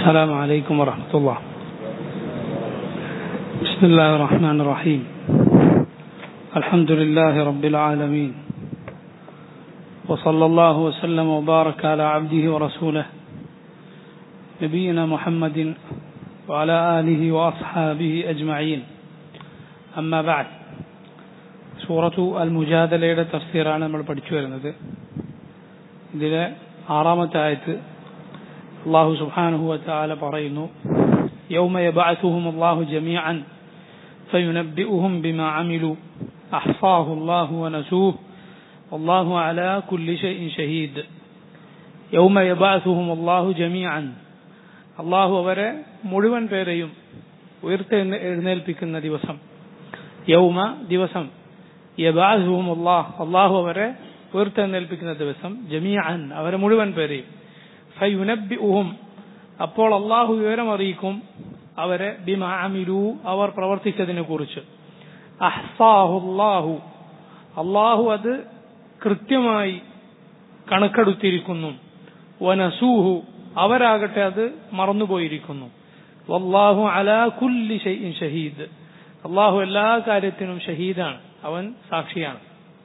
السلام عليكم ورحمة الله بسم الله الرحمن الرحيم الحمد لله رب العالمين وصلى الله وسلم وبارك على عبده ورسوله نبينا محمد وعلى آله وأصحابه أجمعين أما بعد സൂറത്തു അൽ മുജാദലയുടെ തഫ്സീറാണ് നമ്മൾ പഠിച്ചു വരുന്നത് ഇതിലെ ആറാമത്തെ ആയത്ത് അള്ളാഹു സുബ്ഹാനഹു വതആല പറയുന്നു യൗമ യബഅസുഹും അല്ലാഹു ജമീഅൻ ഫയുനബ്ബിഉഹും ബിമാ അമിലു അഹ്സാഹു അല്ലാഹു വനസൂഹ് വല്ലാഹു അലാ കുല്ലി ഷൈഇൻ ഷഹീദ് യൗമ യബഅസുഹും അല്ലാഹു ജമീഅൻ അള്ളാഹു അവരെ മുഴുവൻ പേരെയും ഉയർത്തെഴുന്ന എഴുന്നേൽപ്പിക്കുന്ന ദിവസം യൗമ ദിവസം യബാസുഹും അള്ളാഹ് അള്ളാഹു അവരെ ഉയർത്തെഴുന്നേൽപ്പിക്കുന്ന ദിവസം ജമീഅൻ അവരെ മുഴുവൻ പേരെയും ഫയുനബ്ബിഉഹും അപ്പോൾ അള്ളാഹു വിവരം അറിയിക്കും അവരെ ബിമാ അമിലു അവർ പ്രവർത്തിച്ചതിനെ കുറിച്ച് അഹ്സാഹുല്ലാഹു അള്ളാഹു അത് കൃത്യമായി കണക്കെടുത്തിരിക്കുന്നു വനസൂഹു അവരാകട്ടെ അത് മറന്നുപോയിരിക്കുന്നു വല്ലാഹു അലാ കുല്ലി ഷൈഇൻ ഷഹീദ് അള്ളാഹു എല്ലാ കാര്യത്തിനും ഷഹീദാണ് അവൻ സാക്ഷിയാണ്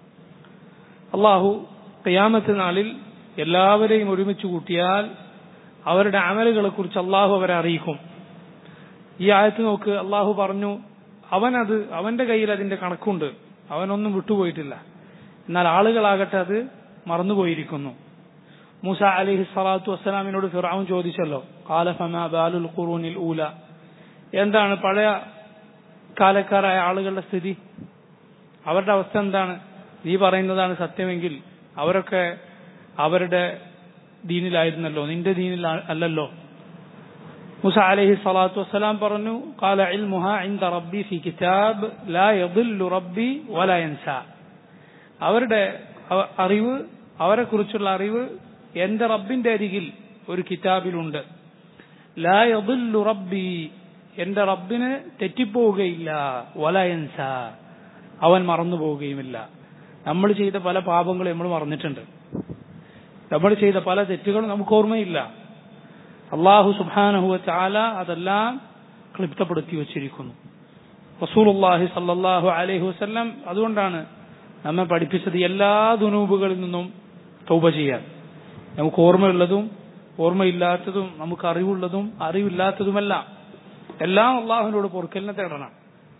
അള്ളാഹു ഖിയാമത്ത് നാളിൽ എല്ലാവരെയും ഒരുമിച്ച് കൂട്ടിയാൽ അവരുടെ അമലുകളെ കുറിച്ച് അള്ളാഹു അവരെ അറിയിക്കും ഈ ആയത്ത് നോക്ക് അള്ളാഹു പറഞ്ഞു അവനത് അവന്റെ കയ്യിൽ അതിന്റെ കണക്കുണ്ട് അവനൊന്നും വിട്ടുപോയിട്ടില്ല എന്നാൽ ആളുകളാകട്ടെ അത് മറന്നുപോയിരിക്കുന്നു മൂസ അലിഹി സ്വലാത്തു വസ്സലാമിനോട് ഫിറാവും ചോദിച്ചല്ലോ കാലഫമ ബാലുൽ ഖുറൂനിൽ ഊല എന്താണ് പഴയ കാലക്കാരായ ആളുകളുടെ സ്ഥിതി അവരുടെ അവസ്ഥ എന്താണ് നീ പറയുന്നതാണ് സത്യമെങ്കിൽ അവരൊക്കെ അവരുടെ ദീനിലായിരുന്നല്ലോ നിന്റെ ദീനിൽ അല്ലല്ലോ മുസ അലൈഹി സ്വലാത്തു വസ്സലാം പറഞ്ഞു قال علمها عند ربي في كتاب لا يضل ربي ولا ينسى അവരുടെ അറിവ് അവരെ കുറിച്ചുള്ള അറിവ് എന്റെ റബ്ബിന്റെ അരികിൽ ഒരു കിതാബിലുണ്ട് ലാ യضل റബ്ബി എന്റെ റബ്ബിന് തെറ്റിപ്പോവുകയില്ല വലയൻസ അവൻ മറന്നു പോവുകയുമില്ല നമ്മൾ ചെയ്ത പല പാപങ്ങളും നമ്മൾ മറന്നിട്ടുണ്ട് നമ്മൾ ചെയ്ത പല തെറ്റുകളും നമുക്ക് ഓർമ്മയില്ല അള്ളാഹു സുബാനഹുവ ചാല അതെല്ലാം ക്ലിപ്തപ്പെടുത്തി വച്ചിരിക്കുന്നു റസൂലുള്ളാഹി സല്ലല്ലാഹു അലൈഹി വസല്ലം അതുകൊണ്ടാണ് നമ്മെ പഠിപ്പിച്ചത് എല്ലാ ദുനൂബുകളിൽ നിന്നും തൗബ ചെയ്യാൻ നമുക്ക് ഓർമ്മയുള്ളതും ഓർമ്മയില്ലാത്തതും നമുക്ക് അറിവുള്ളതും അറിവില്ലാത്തതുമെല്ലാം എല്ലാം അള്ളാഹുവിനോട് പൊറുക്കലിനെ തേടണം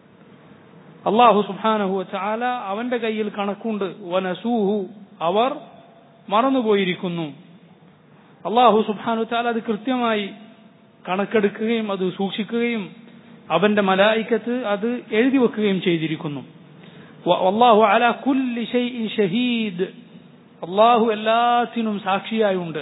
അള്ളാഹു സുബാനഹു ചാല അവന്റെ കയ്യിൽ കണക്കുണ്ട് വനസൂഹു അവർ മറന്നുപോയിരിക്കുന്നു അള്ളാഹു സുബാനു ചാല അത് കൃത്യമായി കണക്കെടുക്കുകയും അത് സൂക്ഷിക്കുകയും അവന്റെ മലായിക്കത്ത് അത് എഴുതി വെക്കുകയും ചെയ്തിരിക്കുന്നു അള്ളാഹു അല കുല്ലി ഷഹീദ് അള്ളാഹു എല്ലാത്തിനും സാക്ഷിയായുണ്ട്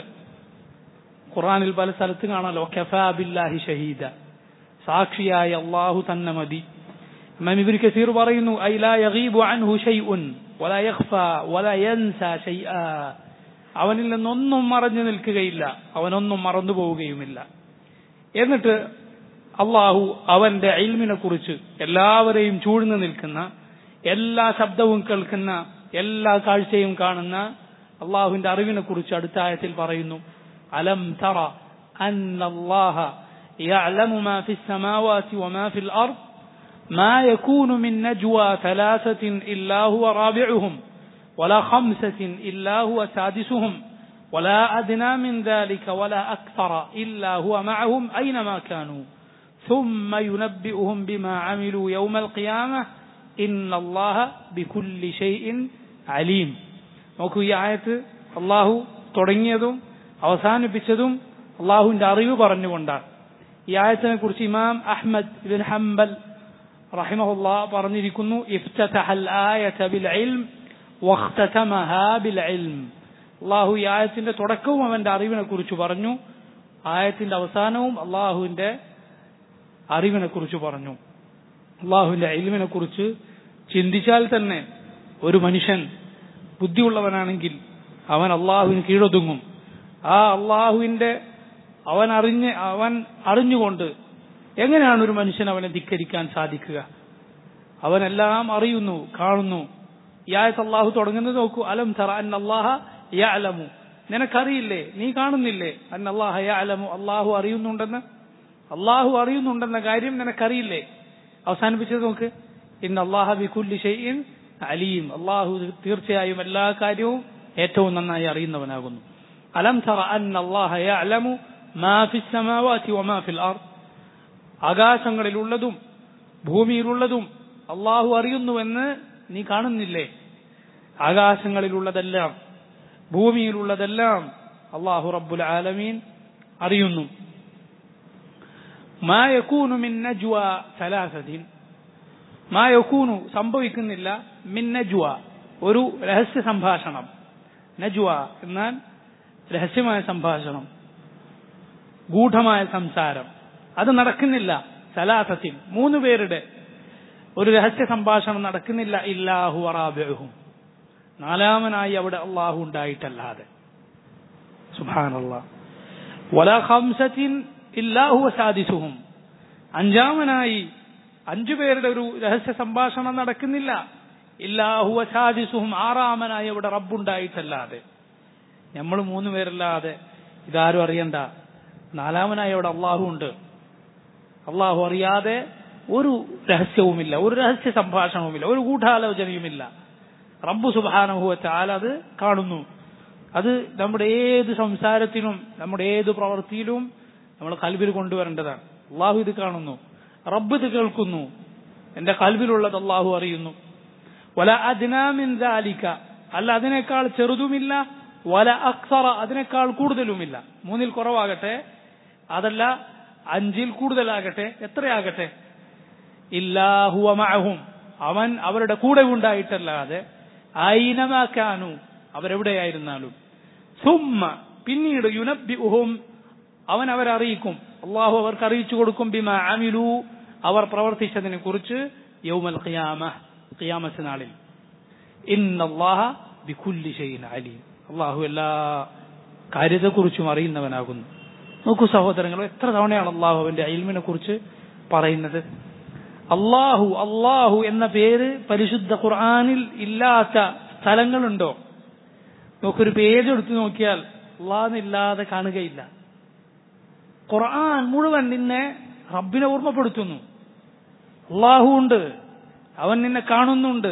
ഖുറാനിൽ പല സ്ഥലത്ത് കാണാലോ കഫാ ബില്ലാഹി ഷഹീദ സാക്ഷിയായ അള്ളാഹു തന്നെ മതി ഇമാം ഇബ്നു കസീർ പറയുന്നു ഐ ലാ യഗീബു അൻഹു ഷൈഉൻ വലാ യഖ്ഫ വലാ യൻസ ഷൈആ അവനിൽ നിന്നൊന്നും മറഞ്ഞു നിൽക്കുകയില്ല അവനൊന്നും മറന്നു പോവുകയുമില്ല എന്നിട്ട് അള്ളാഹു അവന്റെ ഇൽമിനെ കുറിച്ച് എല്ലാവരെയും ചൂഴ്ന്നു നിൽക്കുന്ന എല്ലാ ശബ്ദവും കേൾക്കുന്ന എല്ലാ കാഴ്ചയും കാണുന്ന അള്ളാഹുവിന്റെ അറിവിനെ കുറിച്ച് അടുത്ത ആയത്തിൽ പറയുന്നു അലം തറ അന്നല്ലാഹ يعلم ما في السماوات وما في الأرض ما يكون من نجوى ثلاثة إلا هو رابعهم ولا خمسة إلا هو سادسهم ولا أدنى من ذلك ولا أكثر إلا هو معهم أينما كانوا ثم ينبئهم بما عملوا يوم القيامة إن الله بكل شيء عليم നോക്കൂ ഈ ആയത്ത് അള്ളാഹു തുടങ്ങിയതും അവസാനിപ്പിച്ചതും അള്ളാഹുവിന്റെ അറിവ് പറഞ്ഞുകൊണ്ടാണ് ഈ ആയത്തിനെ കുറിച്ച് ഇമാം അഹ്മദ് ഇബിൻ ഹംബൽ റഹിമഹുല്ല പറഞ്ഞിരിക്കുന്നു ഇഫ്തതഹൽ ആയത ബിൽ ഇൽം വഖ്തതമഹാ ബിൽ ഇൽം അള്ളാഹു ഈ ആയത്തിന്റെ തുടക്കവും അവന്റെ അറിവിനെ കുറിച്ച് പറഞ്ഞു ആയത്തിന്റെ അവസാനവും അള്ളാഹുവിന്റെ അറിവിനെ കുറിച്ച് പറഞ്ഞു അള്ളാഹുവിന്റെ ഇൽമിനെ കുറിച്ച് ചിന്തിച്ചാൽ തന്നെ ഒരു മനുഷ്യൻ ബുദ്ധിയുള്ളവനാണെങ്കിൽ അവൻ അള്ളാഹുവിന് കീഴൊതുങ്ങും ആ അള്ളാഹുവിന്റെ അവൻ അറിഞ്ഞ് അവൻ അറിഞ്ഞുകൊണ്ട് എങ്ങനെയാണ് ഒരു മനുഷ്യൻ അവനെ ധിക്കരിക്കാൻ സാധിക്കുക അവനെല്ലാം അറിയുന്നു കാണുന്നു ഈ ആയത്ത് അള്ളാഹു തുടങ്ങുന്നത് നോക്കൂ അലം തറ അൻ അള്ളാഹ യഅലമു നിനക്കറിയില്ലേ നീ കാണുന്നില്ലേ അൻ അള്ളാഹ അലമു അള്ളാഹു അറിയുന്നുണ്ടെന്ന് അള്ളാഹു അറിയുന്നുണ്ടെന്ന കാര്യം നിനക്കറിയില്ലേ അവസാനിപ്പിച്ചത് നോക്ക് ഇന്ന് അള്ളാഹ ബിക്കുല്ലി ഷെയ്ൻ അലീം അള്ളാഹു തീർച്ചയായും എല്ലാ കാര്യവും ഏറ്റവും നന്നായി അറിയുന്നവനാകുന്നു അലം തറ അൻ അള്ളാഹ അലമു മാ ഫി സമാവാതി വമാ ഫിൽ അർദ് ആകാശങ്ങളിലുള്ളതും ഭൂമിയിലുള്ളതും അള്ളാഹു അറിയുന്നുവെന്ന് നീ കാണുന്നില്ലേ ആകാശങ്ങളിലുള്ളതെല്ലാം ഭൂമിയിലുള്ളതെല്ലാം അള്ളാഹു റബ്ബുൽ ആലമീൻ അറിയുന്നു മാ യകൂനു മിൻ നജ്വ സലാസതിൻ മാ യകൂനു സംഭവിക്കുന്നില്ല മിൻ നജ്വ ഒരു രഹസ്യ സംഭാഷണം നജ്വ എന്നാൽ രഹസ്യമായ സംഭാഷണം ഗൂഢമായ സംസാരം അത് നടക്കുന്നില്ല സലാസത്തിൻ മൂന്ന് പേരുടെ ഒരു രഹസ്യ സംഭാഷണം നടക്കുന്നില്ല ഇല്ലാഹു അറാബിഹും നാലാമനായി അവിടെ അള്ളാഹു ഉണ്ടായിട്ടല്ലാതെ സുബാനല്ലാ വല ഹംസത്തിൻ ഇല്ലാഹു സാദിസുഹും അഞ്ചാമനായി അഞ്ചു പേരുടെ ഒരു രഹസ്യ സംഭാഷണം നടക്കുന്നില്ല ഇല്ലാഹു സാദിസുഹും ആറാമനായി അവിടെ റബ്ബുണ്ടായിട്ടല്ലാതെ നമ്മൾ മൂന്ന് പേരല്ലാതെ ഇതാരും അറിയണ്ട നാലാമനായി അവിടെ അള്ളാഹു ഉണ്ട് അള്ളാഹു അറിയാതെ ഒരു രഹസ്യവുമില്ല ഒരു രഹസ്യ സംഭാഷണവുമില്ല ഒരു ഗൂഢാലോചനയുമില്ല റബ്ബു സുബാനുഭവത്താൽ അത് കാണുന്നു അത് നമ്മുടെ ഏത് സംസാരത്തിനും നമ്മുടെ ഏത് പ്രവൃത്തിയിലും നമ്മൾ കൽബിൽ കൊണ്ടുവരേണ്ടതാണ് അള്ളാഹു ഇത് കാണുന്നു റബ്ബ് ഇത് കേൾക്കുന്നു എന്റെ കൽബിലുള്ളത് അള്ളാഹു അറിയുന്നു വല അദ്നാമിൻ ദാലിക അല്ല അതിനേക്കാൾ ചെറുതുമില്ല വല അക്സറ അതിനേക്കാൾ കൂടുതലുമില്ല മൂന്നിൽ കുറവാകട്ടെ അതല്ല അഞ്ചിൽ കൂടുതലാകട്ടെ എത്രയാകട്ടെ ഇല്ലാഹുവ മഅഹും അവൻ അവരുടെ കൂടെ ഉണ്ടായിട്ടല്ലാതെ ഐനമാക്കാനു അവരെവിടെയായിരുന്നാലും സുമ്മ പിന്നീട് യുനബിഹും അവൻ അവരെ അറിയിക്കും അള്ളാഹു അവർക്ക് അറിയിച്ചു കൊടുക്കും ബിമ അമിലു അവർ പ്രവർത്തിച്ചതിനെ കുറിച്ച് യൗമൽ ഖിയാമ ഖിയാമത്ത് നാളിൽ ഇന്നല്ലാഹ ബികുല്ലി ഷൈഇൻ അലീം അള്ളാഹു എല്ലാ കാര്യത്തെക്കുറിച്ചും അറിയുന്നവനാകുന്നു നോക്കൂ സഹോദരങ്ങൾ എത്ര തവണയാണ് അള്ളാഹു അവന്റെ അയിൽമിനെ കുറിച്ച് പറയുന്നത് അള്ളാഹു അള്ളാഹു എന്ന പേര് പരിശുദ്ധ ഖുർആാനിൽ ഇല്ലാത്ത സ്ഥലങ്ങളുണ്ടോ നോക്കൊരു പേജ് എടുത്തു നോക്കിയാൽ അള്ളാഹില്ലാതെ കാണുകയില്ല ഖുർആൻ മുഴുവൻ നിന്നെ റബ്ബിനെ ഓർമ്മപ്പെടുത്തുന്നു അള്ളാഹു ഉണ്ട് അവൻ നിന്നെ കാണുന്നുണ്ട്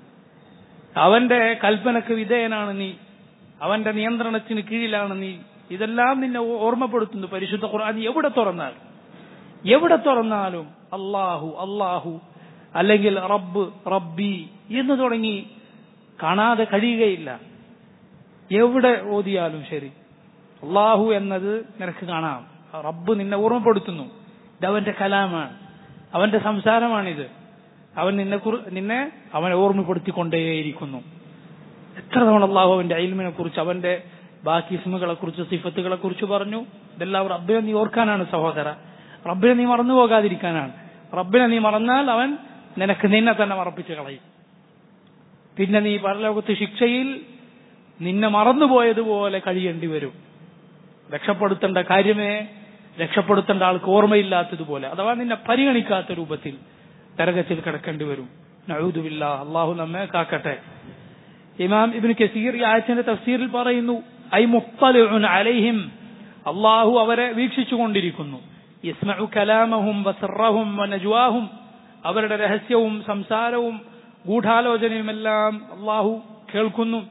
അവന്റെ കൽപ്പനക്ക് വിധേയനാണ് നീ അവന്റെ നിയന്ത്രണത്തിന് കീഴിലാണ് നീ ഇതെല്ലാം നിന്നെ ഓർമ്മപ്പെടുത്തുന്നു പരിശുദ്ധ ഖുർആൻ എവിടെ തുറന്നാലും എവിടെ തുറന്നാലും അള്ളാഹു അള്ളാഹു അല്ലെങ്കിൽ റബ്ബ് റബ്ബി എന്ന് തുടങ്ങി കാണാതെ കഴിയുകയില്ല എവിടെ ഓതിയാലും ശരി അള്ളാഹു എന്നത് നിനക്ക് കാണാം റബ്ബ് നിന്നെ ഓർമ്മപ്പെടുത്തുന്നു ഇത് അവന്റെ കലാമാണ് അവന്റെ സംസാരമാണിത് അവൻ നിന്നെ നിന്നെ അവനെ ഓർമ്മപ്പെടുത്തിക്കൊണ്ടേയിരിക്കുന്നു എത്ര തവണ അള്ളാഹു അവന്റെ അയിൽമിനെ കുറിച്ച് അവന്റെ ബാക്കി ഇസ്മുകളെ കുറിച്ച് സിഫത്തുകളെ കുറിച്ച് പറഞ്ഞു ഇതെല്ലാം റബ്ബിനെ നീ ഓർക്കാനാണ് സഹോദര റബ്ബിനെ നീ മറന്നു പോകാതിരിക്കാനാണ് റബ്ബിനെ നീ മറന്നാൽ അവൻ നിനക്ക് നിന്നെ തന്നെ മറപ്പിച്ച് കളയും പിന്നെ നീ പരലോകത്ത് ശിക്ഷയിൽ നിന്നെ മറന്നുപോയതുപോലെ കഴിയേണ്ടി വരും രക്ഷപ്പെടുത്തേണ്ട കാര്യമേ രക്ഷപ്പെടുത്തേണ്ട ആൾക്ക് ഓർമ്മയില്ലാത്തതുപോലെ അഥവാ നിന്നെ പരിഗണിക്കാത്ത രൂപത്തിൽ നരകത്തിൽ കിടക്കേണ്ടി വരും നഴുതുമില്ല അള്ളാഹു നമ്മെ കാക്കട്ടെ ഇമാം ഇബിൻ കസീർ ഈ ആയത്തിന്റെ തഫ്സീറിൽ പറയുന്നു ഐ മുത്തലിഉൻ അലൈഹിം അള്ളാഹു അവരെ വീക്ഷിച്ചുകൊണ്ടിരിക്കുന്നു യസ്മഉ കലാമഹും വസറഹും വനജ്വാഹും അവരുടെ രഹസ്യവും സംസാരവും ഗൂഢാലോചനയുമെല്ലാം അള്ളാഹു കേൾക്കുന്നു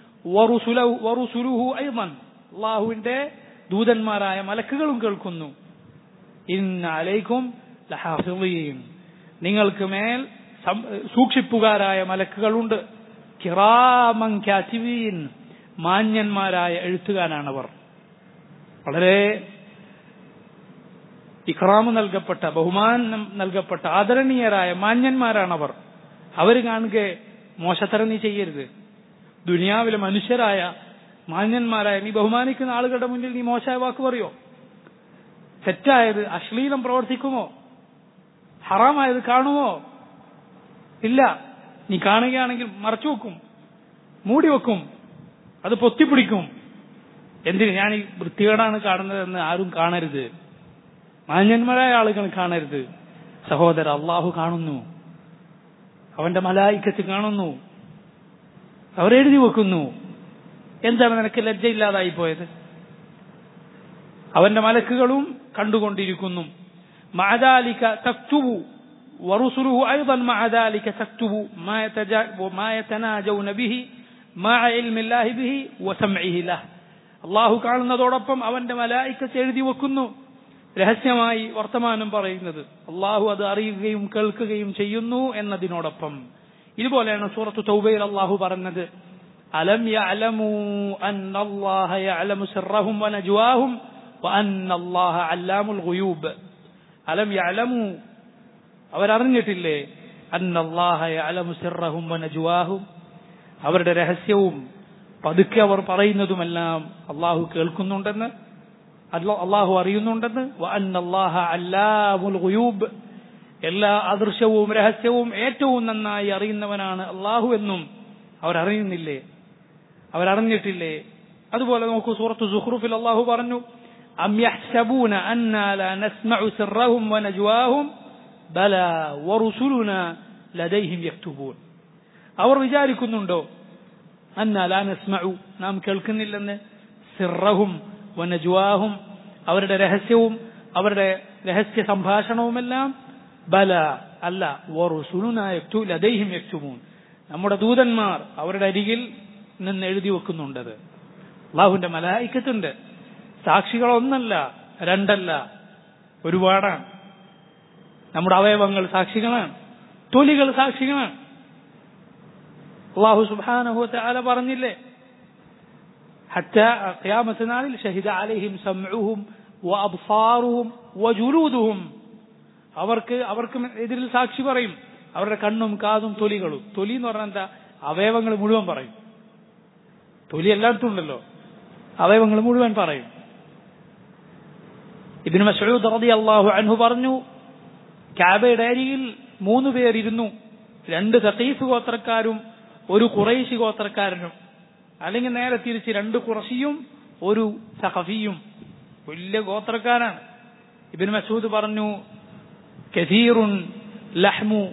വറുസുലുഹു ഐമൻ അള്ളാഹുവിന്റെ ദൂതന്മാരായ മലക്കുകളും കേൾക്കുന്നു ഇന്ന അലൈക്കും ലഹാഫിളീൻ നിങ്ങൾക്ക് മേൽ സൂക്ഷിപ്പുകാരായ മലക്കുകളുണ്ട് കിറാമൻ കാറ്റിവീൻ മാന്യന്മാരായ എഴുത്തുകാരാണവർ വളരെ ഇക്രാമ് നൽകപ്പെട്ട ബഹുമാനം നൽകപ്പെട്ട ആദരണീയരായ മാന്യന്മാരാണവർ അവർ കാണുക മോശത്തരം നീ ചെയ്യരുത് ദുനിയാവിലെ മനുഷ്യരായ മാന്യന്മാരായ നീ ബഹുമാനിക്കുന്ന ആളുകളുടെ മുന്നിൽ നീ മോശമായ വാക്ക് പറയോ തെറ്റായത് അശ്ലീലം പ്രവർത്തിക്കുമോ ഹറാമായത് കാണുമോ ഇല്ല നീ കാണുകയാണെങ്കിൽ മറച്ചു വെക്കും മൂടി വെക്കും അത് പൊത്തിപ്പിടിക്കും എന്തിന് ഞാൻ ഈ വൃത്തികേടാണ് കാണുന്നതെന്ന് ആരും കാണരുത് മാന്യന്മാരായ ആളുകൾ കാണരുത് സഹോദര അള്ളാഹു കാണുന്നു അവന്റെ മലായിക്കത്ത് കാണുന്നു അവരെഴുതി വെക്കുന്നു എന്താണ് നിനക്ക് ലജ്ജയില്ലാതായി പോയത് അവന്റെ മലക്കുകളും കണ്ടുകൊണ്ടിരിക്കുന്നു മഅദാലിക തക്തുബു ورسله أيضا مع ذلك تكتب ما, يتجا ما يتناجون به مع علم الله به وسمعه له അള്ളാഹു കാണുന്നതോടൊപ്പം അവന്റെ മലായിക്കത്ത് എഴുതി വെക്കുന്നു രഹസ്യമായി വർത്തമാനം പറയുന്നത് അള്ളാഹു അത് അറിയുകയും കേൾക്കുകയും ചെയ്യുന്നു എന്നതിനോടൊപ്പം ഇതുപോലെയാണ് സൂറത്ത് തൗബയിൽ അള്ളാഹു പറഞ്ഞത് അലം യഅലമു അന്നല്ലാഹ യഅലമു സിർറഹും വനജ്വാഹും വഅന്നല്ലാഹ അല്ലാമുൽ ഗുയൂബ് അലം യഅലമു അവരറിഞ്ഞിട്ടില്ലേ അന്നല്ലാഹ യഅലമു സിർറഹും വനജ്വാഹും അവരുടെ രഹസ്യവും പതുക്കെ അവർ പറയുന്നതുമെല്ലാം അള്ളാഹു കേൾക്കുന്നുണ്ടെന്ന് അള്ളാഹു അറിയുന്നുണ്ടെന്ന് വഅന്നല്ലാഹ അല്ലാമുൽ ഗുയൂബ് എല്ലാ അദൃശ്യവും രഹസ്യവും ഏറ്റവും നന്നായി അറിയുന്നവനാണ് അള്ളാഹു എന്നും അവരറിയുന്നില്ലേ അവരറിഞ്ഞിട്ടില്ലേ അതുപോലെ നോക്കൂ സൂറത്ത് സുഹ്റുഫിൽ അള്ളാഹു പറഞ്ഞു أم يحسبون أنا لا نسمع سرهم ونجواهم بلى ورسلنا لديهم يكتبون അവർ വിചാരിക്കുന്നുണ്ടോ അന്ന ലാ നസ്മഉ നാം കേൾക്കുന്നില്ലെന്ന് സിറഹും വനജ്വാഹും അവരുടെ രഹസ്യവും അവരുടെ രഹസ്യ സംഭാഷണവുമെല്ലാം ബല അല്ല വറുസുലുനായക്തു ലദൈഹിം യക്തുമൂൻ നമ്മുടെ ദൂതന്മാർ അവരുടെ അരികിൽ നിന്ന് എഴുതി വെക്കുന്നുണ്ടത് അള്ളാഹുവിന്റെ മലായിക്കത്തുണ്ട് സാക്ഷികളൊന്നല്ല രണ്ടല്ല ഒരുപാടാണ് നമ്മുടെ അവയവങ്ങൾ സാക്ഷികളാണ് തൊലികൾ സാക്ഷികളാണ് അള്ളാഹു സുബാനഹു താല പറഞ്ഞില്ലേ حتى قيامة നാളിൽ شهد عليهم سمعهم وأبصارهم وجلودهم അവർക്ക് അവർക്ക് എതിരിൽ സാക്ഷി പറയും അവരുടെ കണ്ണും കാതും തൊലികളും തൊലി എന്ന് പറഞ്ഞാൽ എന്താ അവയവങ്ങൾ മുഴുവൻ പറയും തൊലി എല്ലായിടത്തും ഉണ്ടല്ലോ അവയവങ്ങൾ മുഴുവൻ പറയും ഇതിന് മസൂദ് റതി അള്ളാഹു അൻഹു പറഞ്ഞു കാബയുടെ അരിയിൽ മൂന്ന് പേർ ഇരുന്നു രണ്ട് സഖീഫ് ഗോത്രക്കാരും ഒരു കുറൈശി ഗോത്രക്കാരനും അല്ലെങ്കിൽ നേരെ തിരിച്ച് രണ്ട് കുറശിയും ഒരു സഖഫിയും വലിയ ഗോത്രക്കാരാണ് ഇബിൻ മസൂദ് പറഞ്ഞു കഥീറുൻ ലഹ്മു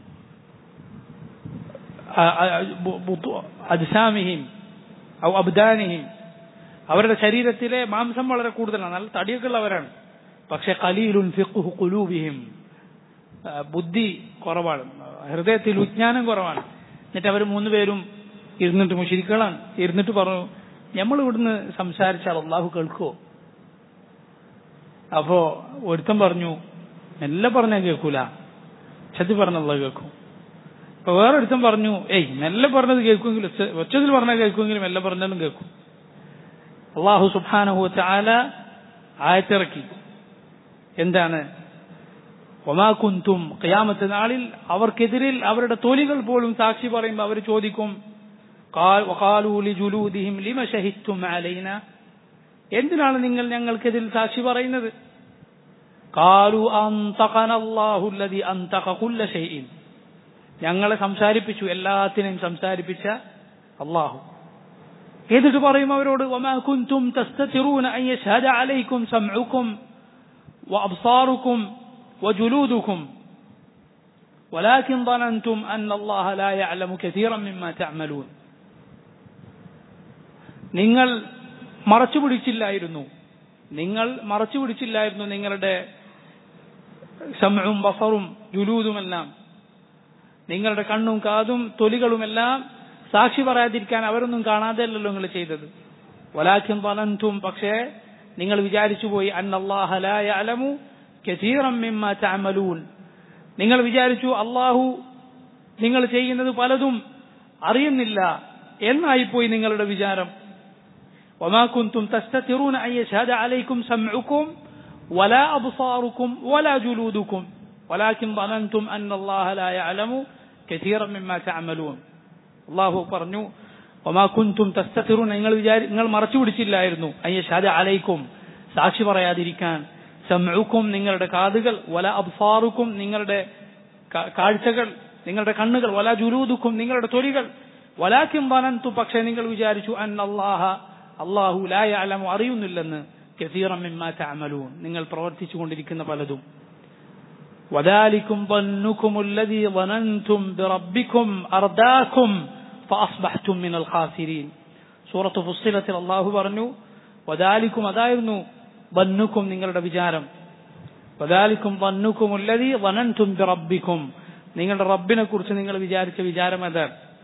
അദ്സാമിഹിം ഔ അബ്ദാനിഹിം അവരുടെ ശരീരത്തിലെ മാംസം വളരെ കൂടുതലാണ് നല്ല തടിയൊക്കെ ഉള്ളവരാണ് പക്ഷെ കലീലുൻ ഫിഖ്ഹു ഖുലൂബിഹിം ബുദ്ധി കുറവാണ് ഹൃദയത്തിൽ വിജ്ഞാനം കുറവാണ് എന്നിട്ട് അവർ മൂന്നുപേരും ഇരുന്നിട്ട് മുഷിരിക്കളാണ് ഇരുന്നിട്ട് പറഞ്ഞു നമ്മൾ ഇവിടുന്ന് സംസാരിച്ചാൽ അള്ളാഹു കേൾക്കുവോ അപ്പോ ഒരുത്തൻ പറഞ്ഞു മെല്ലെ പറഞ്ഞാൽ കേൾക്കൂല ചത്തി പറഞ്ഞ അള്ളാഹു കേൾക്കും അപ്പൊ വേറൊരുത്തൻ പറഞ്ഞു ഏയ് മെല്ലെ പറഞ്ഞത് കേൾക്കുമെങ്കിലും ഒച്ചതിൽ പറഞ്ഞാൽ കേൾക്കുമെങ്കിലും മെല്ലെ പറഞ്ഞാലും കേൾക്കും അള്ളാഹു സുബാനഹു ചാല ആയത്തിറക്കി എന്താണ് ഒമാകുന്തും ഖിയാമത്ത് നാളിൽ അവർക്കെതിരിൽ അവരുടെ തൊലികൾ പോലും സാക്ഷി പറയുമ്പോൾ അവർ ചോദിക്കും ലിമ ഷഹിത്തും അലൈന എന്തിനാണ് നിങ്ങൾ ഞങ്ങൾക്കെതിരിൽ സാക്ഷി പറയുന്നത് കാലു അന്തഖനല്ലാഹുല്ലദി അന്തഖ കുല്ല ഷൈഇൻ ഞങ്ങളെ സംസാരിപ്പിച്ചു എല്ലാത്തിനെയും സംസാരിപ്പിച്ച അള്ളാഹു എന്നിട്ട് പറയും അവരോട് وما كنتم تستترون أن يشهد عليكم سمعكم وأبصاركم وجلودكم ولكن ظننتم أن الله لا يعلم كثيرا مما تعملون നിങ്ങൾ മറച്ചു പിടിച്ചില്ലായിരുന്നു നിങ്ങൾ മറച്ചു പിടിച്ചില്ലായിരുന്നു നിങ്ങളുടെ സമവും ബസറും ജുലൂതുമെല്ലാം നിങ്ങളുടെ കണ്ണും കാതും തൊലികളുമെല്ലാം സാക്ഷി പറയാതിരിക്കാൻ അവരൊന്നും കാണാതെയല്ലല്ലോ നിങ്ങൾ ചെയ്തത് വലാഖ്യം പലന്തും പക്ഷേ നിങ്ങൾ വിചാരിച്ചു പോയി അന്നല്ലാഹലമു നിങ്ങൾ വിചാരിച്ചു അള്ളാഹു നിങ്ങൾ ചെയ്യുന്നത് പലതും അറിയുന്നില്ല എന്നായിപ്പോയി നിങ്ങളുടെ വിചാരം وما كنتم تستترون أن يشهد عليكم سمعكم ولا أبصاركم ولا جلودكم ولكن ظننتم أن الله لا يعلم كثيرا مما تعملون അള്ളാഹു പറഞ്ഞു ഒമാ കുന്തും തസ്തത്തിറു നിങ്ങൾ വിചാരി നിങ്ങൾ മറച്ചു പിടിച്ചില്ലായിരുന്നു അയ്യഷാദ അലൈക്കും സാക്ഷി പറയാതിരിക്കാൻ സമൂക്കും നിങ്ങളുടെ കാതുകൾ വല അബ്സാറുക്കും നിങ്ങളുടെ കാഴ്ചകൾ നിങ്ങളുടെ കണ്ണുകൾ വല ജുലൂദുക്കും നിങ്ങളുടെ തൊലികൾ വലാക്കും വനന്തു പക്ഷേ നിങ്ങൾ വിചാരിച്ചു അൻ അള്ളാഹ അള്ളാഹു ലായ അലമു അറിയുന്നില്ലെന്ന് കസീറം മിമ്മാ തഅമലൂൻ നിങ്ങൾ പ്രവർത്തിച്ചു കൊണ്ടിരിക്കുന്ന പലതും وذلكم ظنكم الذي ظننتم بربكم أرداكم فأصبحتم من الخاسرين സൂറത്ത് ഫുസ്സിലത്തിൽ അള്ളാഹു പറഞ്ഞു വദാലിക്കും അതായിരുന്നു വന്നുക്കും നിങ്ങളുടെ വിചാരം വദാലിക്കും വന്നുക്കും ഉല്ലതി വനൻതും റബ്ബിക്കും നിങ്ങളുടെ റബ്ബിനെ കുറിച്ച് നിങ്ങൾ വിചാരിച്ച വിചാരം അത്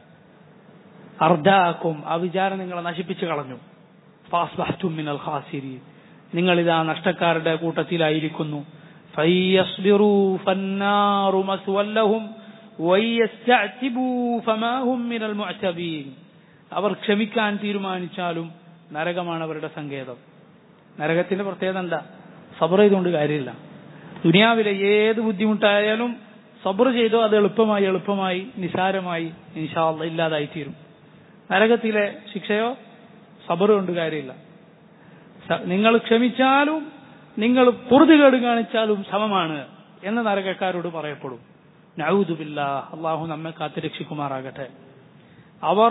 അർദ്ദാക്കും ആ വിചാരം നിങ്ങളെ നശിപ്പിച്ചു കളഞ്ഞു ഫാസ്ബഹ്തും മിനൽ ഖാസിരീൻ നിങ്ങൾ ഇതാ നഷ്ടക്കാരുടെ കൂട്ടത്തിലായിരിക്കുന്നു فيصبروا فالنار مثوى لهم ويستعتبوا فما هم من المعتبين അവർ ക്ഷമിക്കാൻ തീരുമാനിച്ചാലും നരകമാണ് അവരുടെ സങ്കേതം നരകത്തിന്റെ പ്രത്യേകത എന്താ സബർ ചെയ്തുകൊണ്ട് കാര്യമില്ല ദുനിയാവിലെ ഏത് ബുദ്ധിമുട്ടായാലും സബർ ചെയ്തോ അത് എളുപ്പമായി എളുപ്പമായി നിസാരമായി ഇൻഷാല്ല ഇല്ലാതായി തീരും നരകത്തിലെ ശിക്ഷയോ സബർ കൊണ്ട് കാര്യമില്ല നിങ്ങൾ ക്ഷമിച്ചാലും നിങ്ങൾ പൊറുതുകേട് കാണിച്ചാലും സമമാണ് എന്ന് നരകക്കാരോട് പറയപ്പെടും നൗദുബില്ല അള്ളാഹു നമ്മെ കാത്തുരക്ഷിക്കുമാറാകട്ടെ അവർ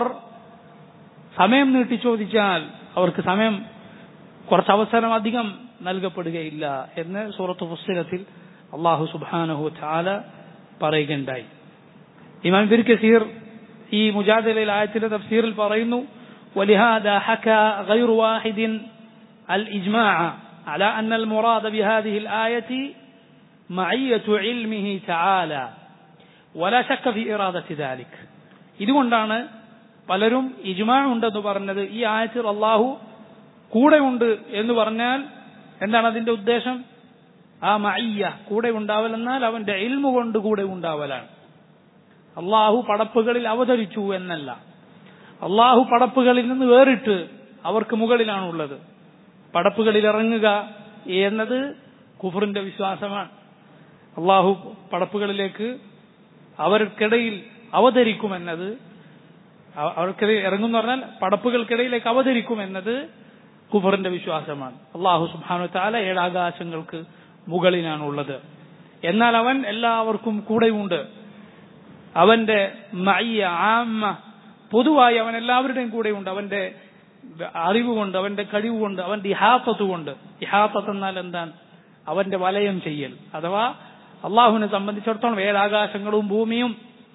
സമയം നീട്ടി ചോദിച്ചാൽ അവർക്ക് സമയം കുറച്ച് അവസരം അധികം നൽകപ്പെടുകയില്ല എന്ന് സൂറത്ത് ഫുസ്ലത്തിൽ അള്ളാഹു സുബാനഹു ചാല പറയുകയുണ്ടായി ഇമാം ബിർ കസീർ ഈ മുജാദിലയിൽ ആയത്തിന്റെ തഫ്സീറിൽ പറയുന്നു ولهذا حكى غير واحد الإجماع على أن المراد بهذه الآية معية علمه تعالى ولا شك في إرادة ذلك ഇതുകൊണ്ടാണ് പലരും ഇജ്മാ ഉണ്ടെന്ന് പറഞ്ഞത് ഈ ആയത്തിൽ അള്ളാഹു കൂടെയുണ്ട് എന്ന് പറഞ്ഞാൽ എന്താണ് അതിന്റെ ഉദ്ദേശം ആ മയ്യ കൂടെ ഉണ്ടാവൽ എന്നാൽ അവന്റെ ഇൽമു കൊണ്ട് കൂടെ ഉണ്ടാവലാണ് അള്ളാഹു പടപ്പുകളിൽ അവതരിച്ചു എന്നല്ല അള്ളാഹു പടപ്പുകളിൽ നിന്ന് വേറിട്ട് അവർക്ക് മുകളിലാണുള്ളത് പടപ്പുകളിൽ ഇറങ്ങുക എന്നത് കുഫറിന്റെ വിശ്വാസമാണ് അള്ളാഹു പടപ്പുകളിലേക്ക് അവർക്കിടയിൽ അവതരിക്കുമെന്നത് അവർക്കിടയിൽ ഇറങ്ങും പറഞ്ഞാൽ പടപ്പുകൾക്കിടയിലേക്ക് അവതരിക്കുമെന്നത് കുഫറിന്റെ വിശ്വാസമാണ് അള്ളാഹു സുബാനു താല ഏഴാകാശങ്ങൾക്ക് മുകളിലാണുള്ളത് എന്നാൽ അവൻ എല്ലാവർക്കും കൂടെയുണ്ട് അവന്റെ മയ്യ ആമ്മ പൊതുവായി അവൻ എല്ലാവരുടെയും കൂടെയുണ്ട് അവന്റെ അറിവ് കൊണ്ട് അവന്റെ കഴിവ് കൊണ്ട് അവന്റെ ഇഹാത്തത്ത് കൊണ്ട് ഇഹാത്തത്ത് എന്നാൽ എന്താണ് അവന്റെ വലയം ചെയ്യൽ അഥവാ അള്ളാഹുവിനെ സംബന്ധിച്ചിടത്തോളം ഏഴാകാശങ്ങളും ഭൂമിയും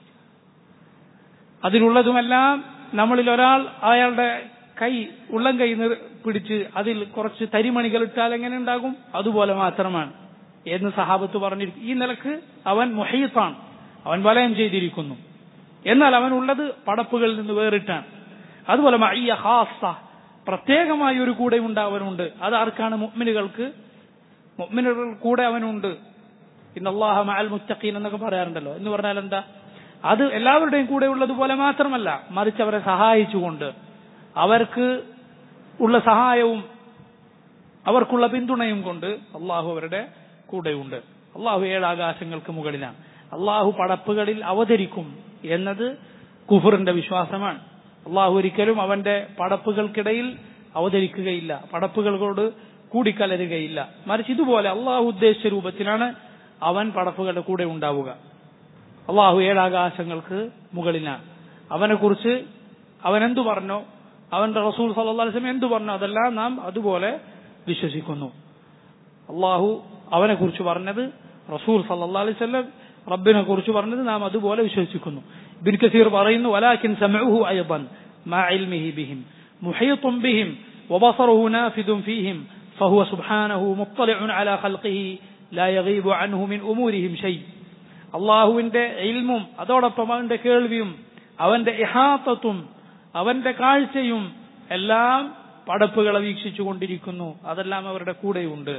അതിലുള്ളതുമെല്ലാം നമ്മളിൽ ഒരാൾ അയാളുടെ കൈ ഉള്ളം കൈ പിടിച്ച് അതിൽ കുറച്ച് തരിമണികൾ ഇട്ടാൽ എങ്ങനെ ഉണ്ടാകും അതുപോലെ മാത്രമാണ് എന്ന് സഹാബത്ത് പറഞ്ഞിരിക്കും ഈ നിലക്ക് അവൻ മുഹീത്താണ് അവൻ വലയം ചെയ്തിരിക്കുന്നു എന്നാൽ അവനുള്ളത് പടപ്പുകളിൽ നിന്ന് വേറിട്ടാണ് അതുപോലെ മയ്യ ഹാസ പ്രത്യേകമായ ഒരു കൂടെ ഉണ്ടാവനുണ്ട് അത് ആർക്കാണ് മുഅ്മിനുകൾക്ക് മുഅ്മിനുകൾ കൂടെ അവനുണ്ട് ഇന്നല്ലാഹ മഅൽ മുത്തഖീൻ എന്നൊക്കെ പറയാറുണ്ടല്ലോ എന്ന് പറഞ്ഞാൽ എന്താ അത് എല്ലാവരുടെയും കൂടെ ഉള്ളതുപോലെ മാത്രമല്ല മറിച്ച് അവരെ സഹായിച്ചുകൊണ്ട് അവർക്ക് ഉള്ള സഹായവും അവർക്കുള്ള പിന്തുണയും കൊണ്ട് അള്ളാഹു അവരുടെ കൂടെയുണ്ട് അള്ളാഹു ഏഴാകാശങ്ങൾക്ക് മുകളിലാണ് അള്ളാഹു പടപ്പുകളിൽ അവതരിക്കും എന്നത് കുഫറിന്റെ വിശ്വാസമാണ് അള്ളാഹു ഒരിക്കലും അവന്റെ പടപ്പുകൾക്കിടയിൽ അവതരിക്കുകയില്ല പടപ്പുകളോട് കൂടിക്കലരുകയില്ല മറിച്ച് ഇതുപോലെ അള്ളാഹു ഉദ്ദേശിച്ച രൂപത്തിലാണ് അവൻ പടപ്പുകളുടെ കൂടെ ഉണ്ടാവുക അള്ളാഹു ഏഴാകാശങ്ങൾക്ക് മുകളിലാണ് അവനെ കുറിച്ച് അവൻ എന്തു പറഞ്ഞോ അവന്റെ റസൂൽ സല്ലാസ്ലം എന്തു പറഞ്ഞോ അതെല്ലാം നാം അതുപോലെ വിശ്വസിക്കുന്നു അള്ളാഹു അവനെ കുറിച്ച് പറഞ്ഞത് റസൂൽ സല്ലാ അലൈവല്ലം റബ്ബിനെ കുറിച്ച് പറഞ്ഞത് നാം അതുപോലെ വിശ്വസിക്കുന്നു ബിൻ കസീർ പറയുന്നു വലാക്കിൻ സമഉഹു അയ്ضا مع علمه بهم محيط بهم وبصره نافذ فيهم فهو سبحانه مطلع على خلقه لا يغيب عنه من أمورهم شيء അള്ളാഹുവിന്റെ ഇൽമും അതോടൊപ്പം അവന്റെ കേൾവിയും അവന്റെ ഇഹാത്തത്തും അവന്റെ കാഴ്ചയും എല്ലാം പടപ്പുകളെ വീക്ഷിച്ചു കൊണ്ടിരിക്കുന്നു അതെല്ലാം അവരുടെ കൂടെയുണ്ട്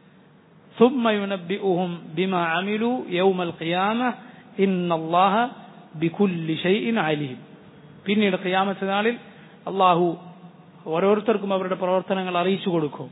ثم ينبئهم بما عملوا يوم القيامة إن الله بكل شيء عليم പിന്നീട് ഖിയാമത്ത് നാളിൽ അള്ളാഹു ഓരോരുത്തർക്കും അവരുടെ പ്രവർത്തനങ്ങൾ അറിയിച്ചു കൊടുക്കും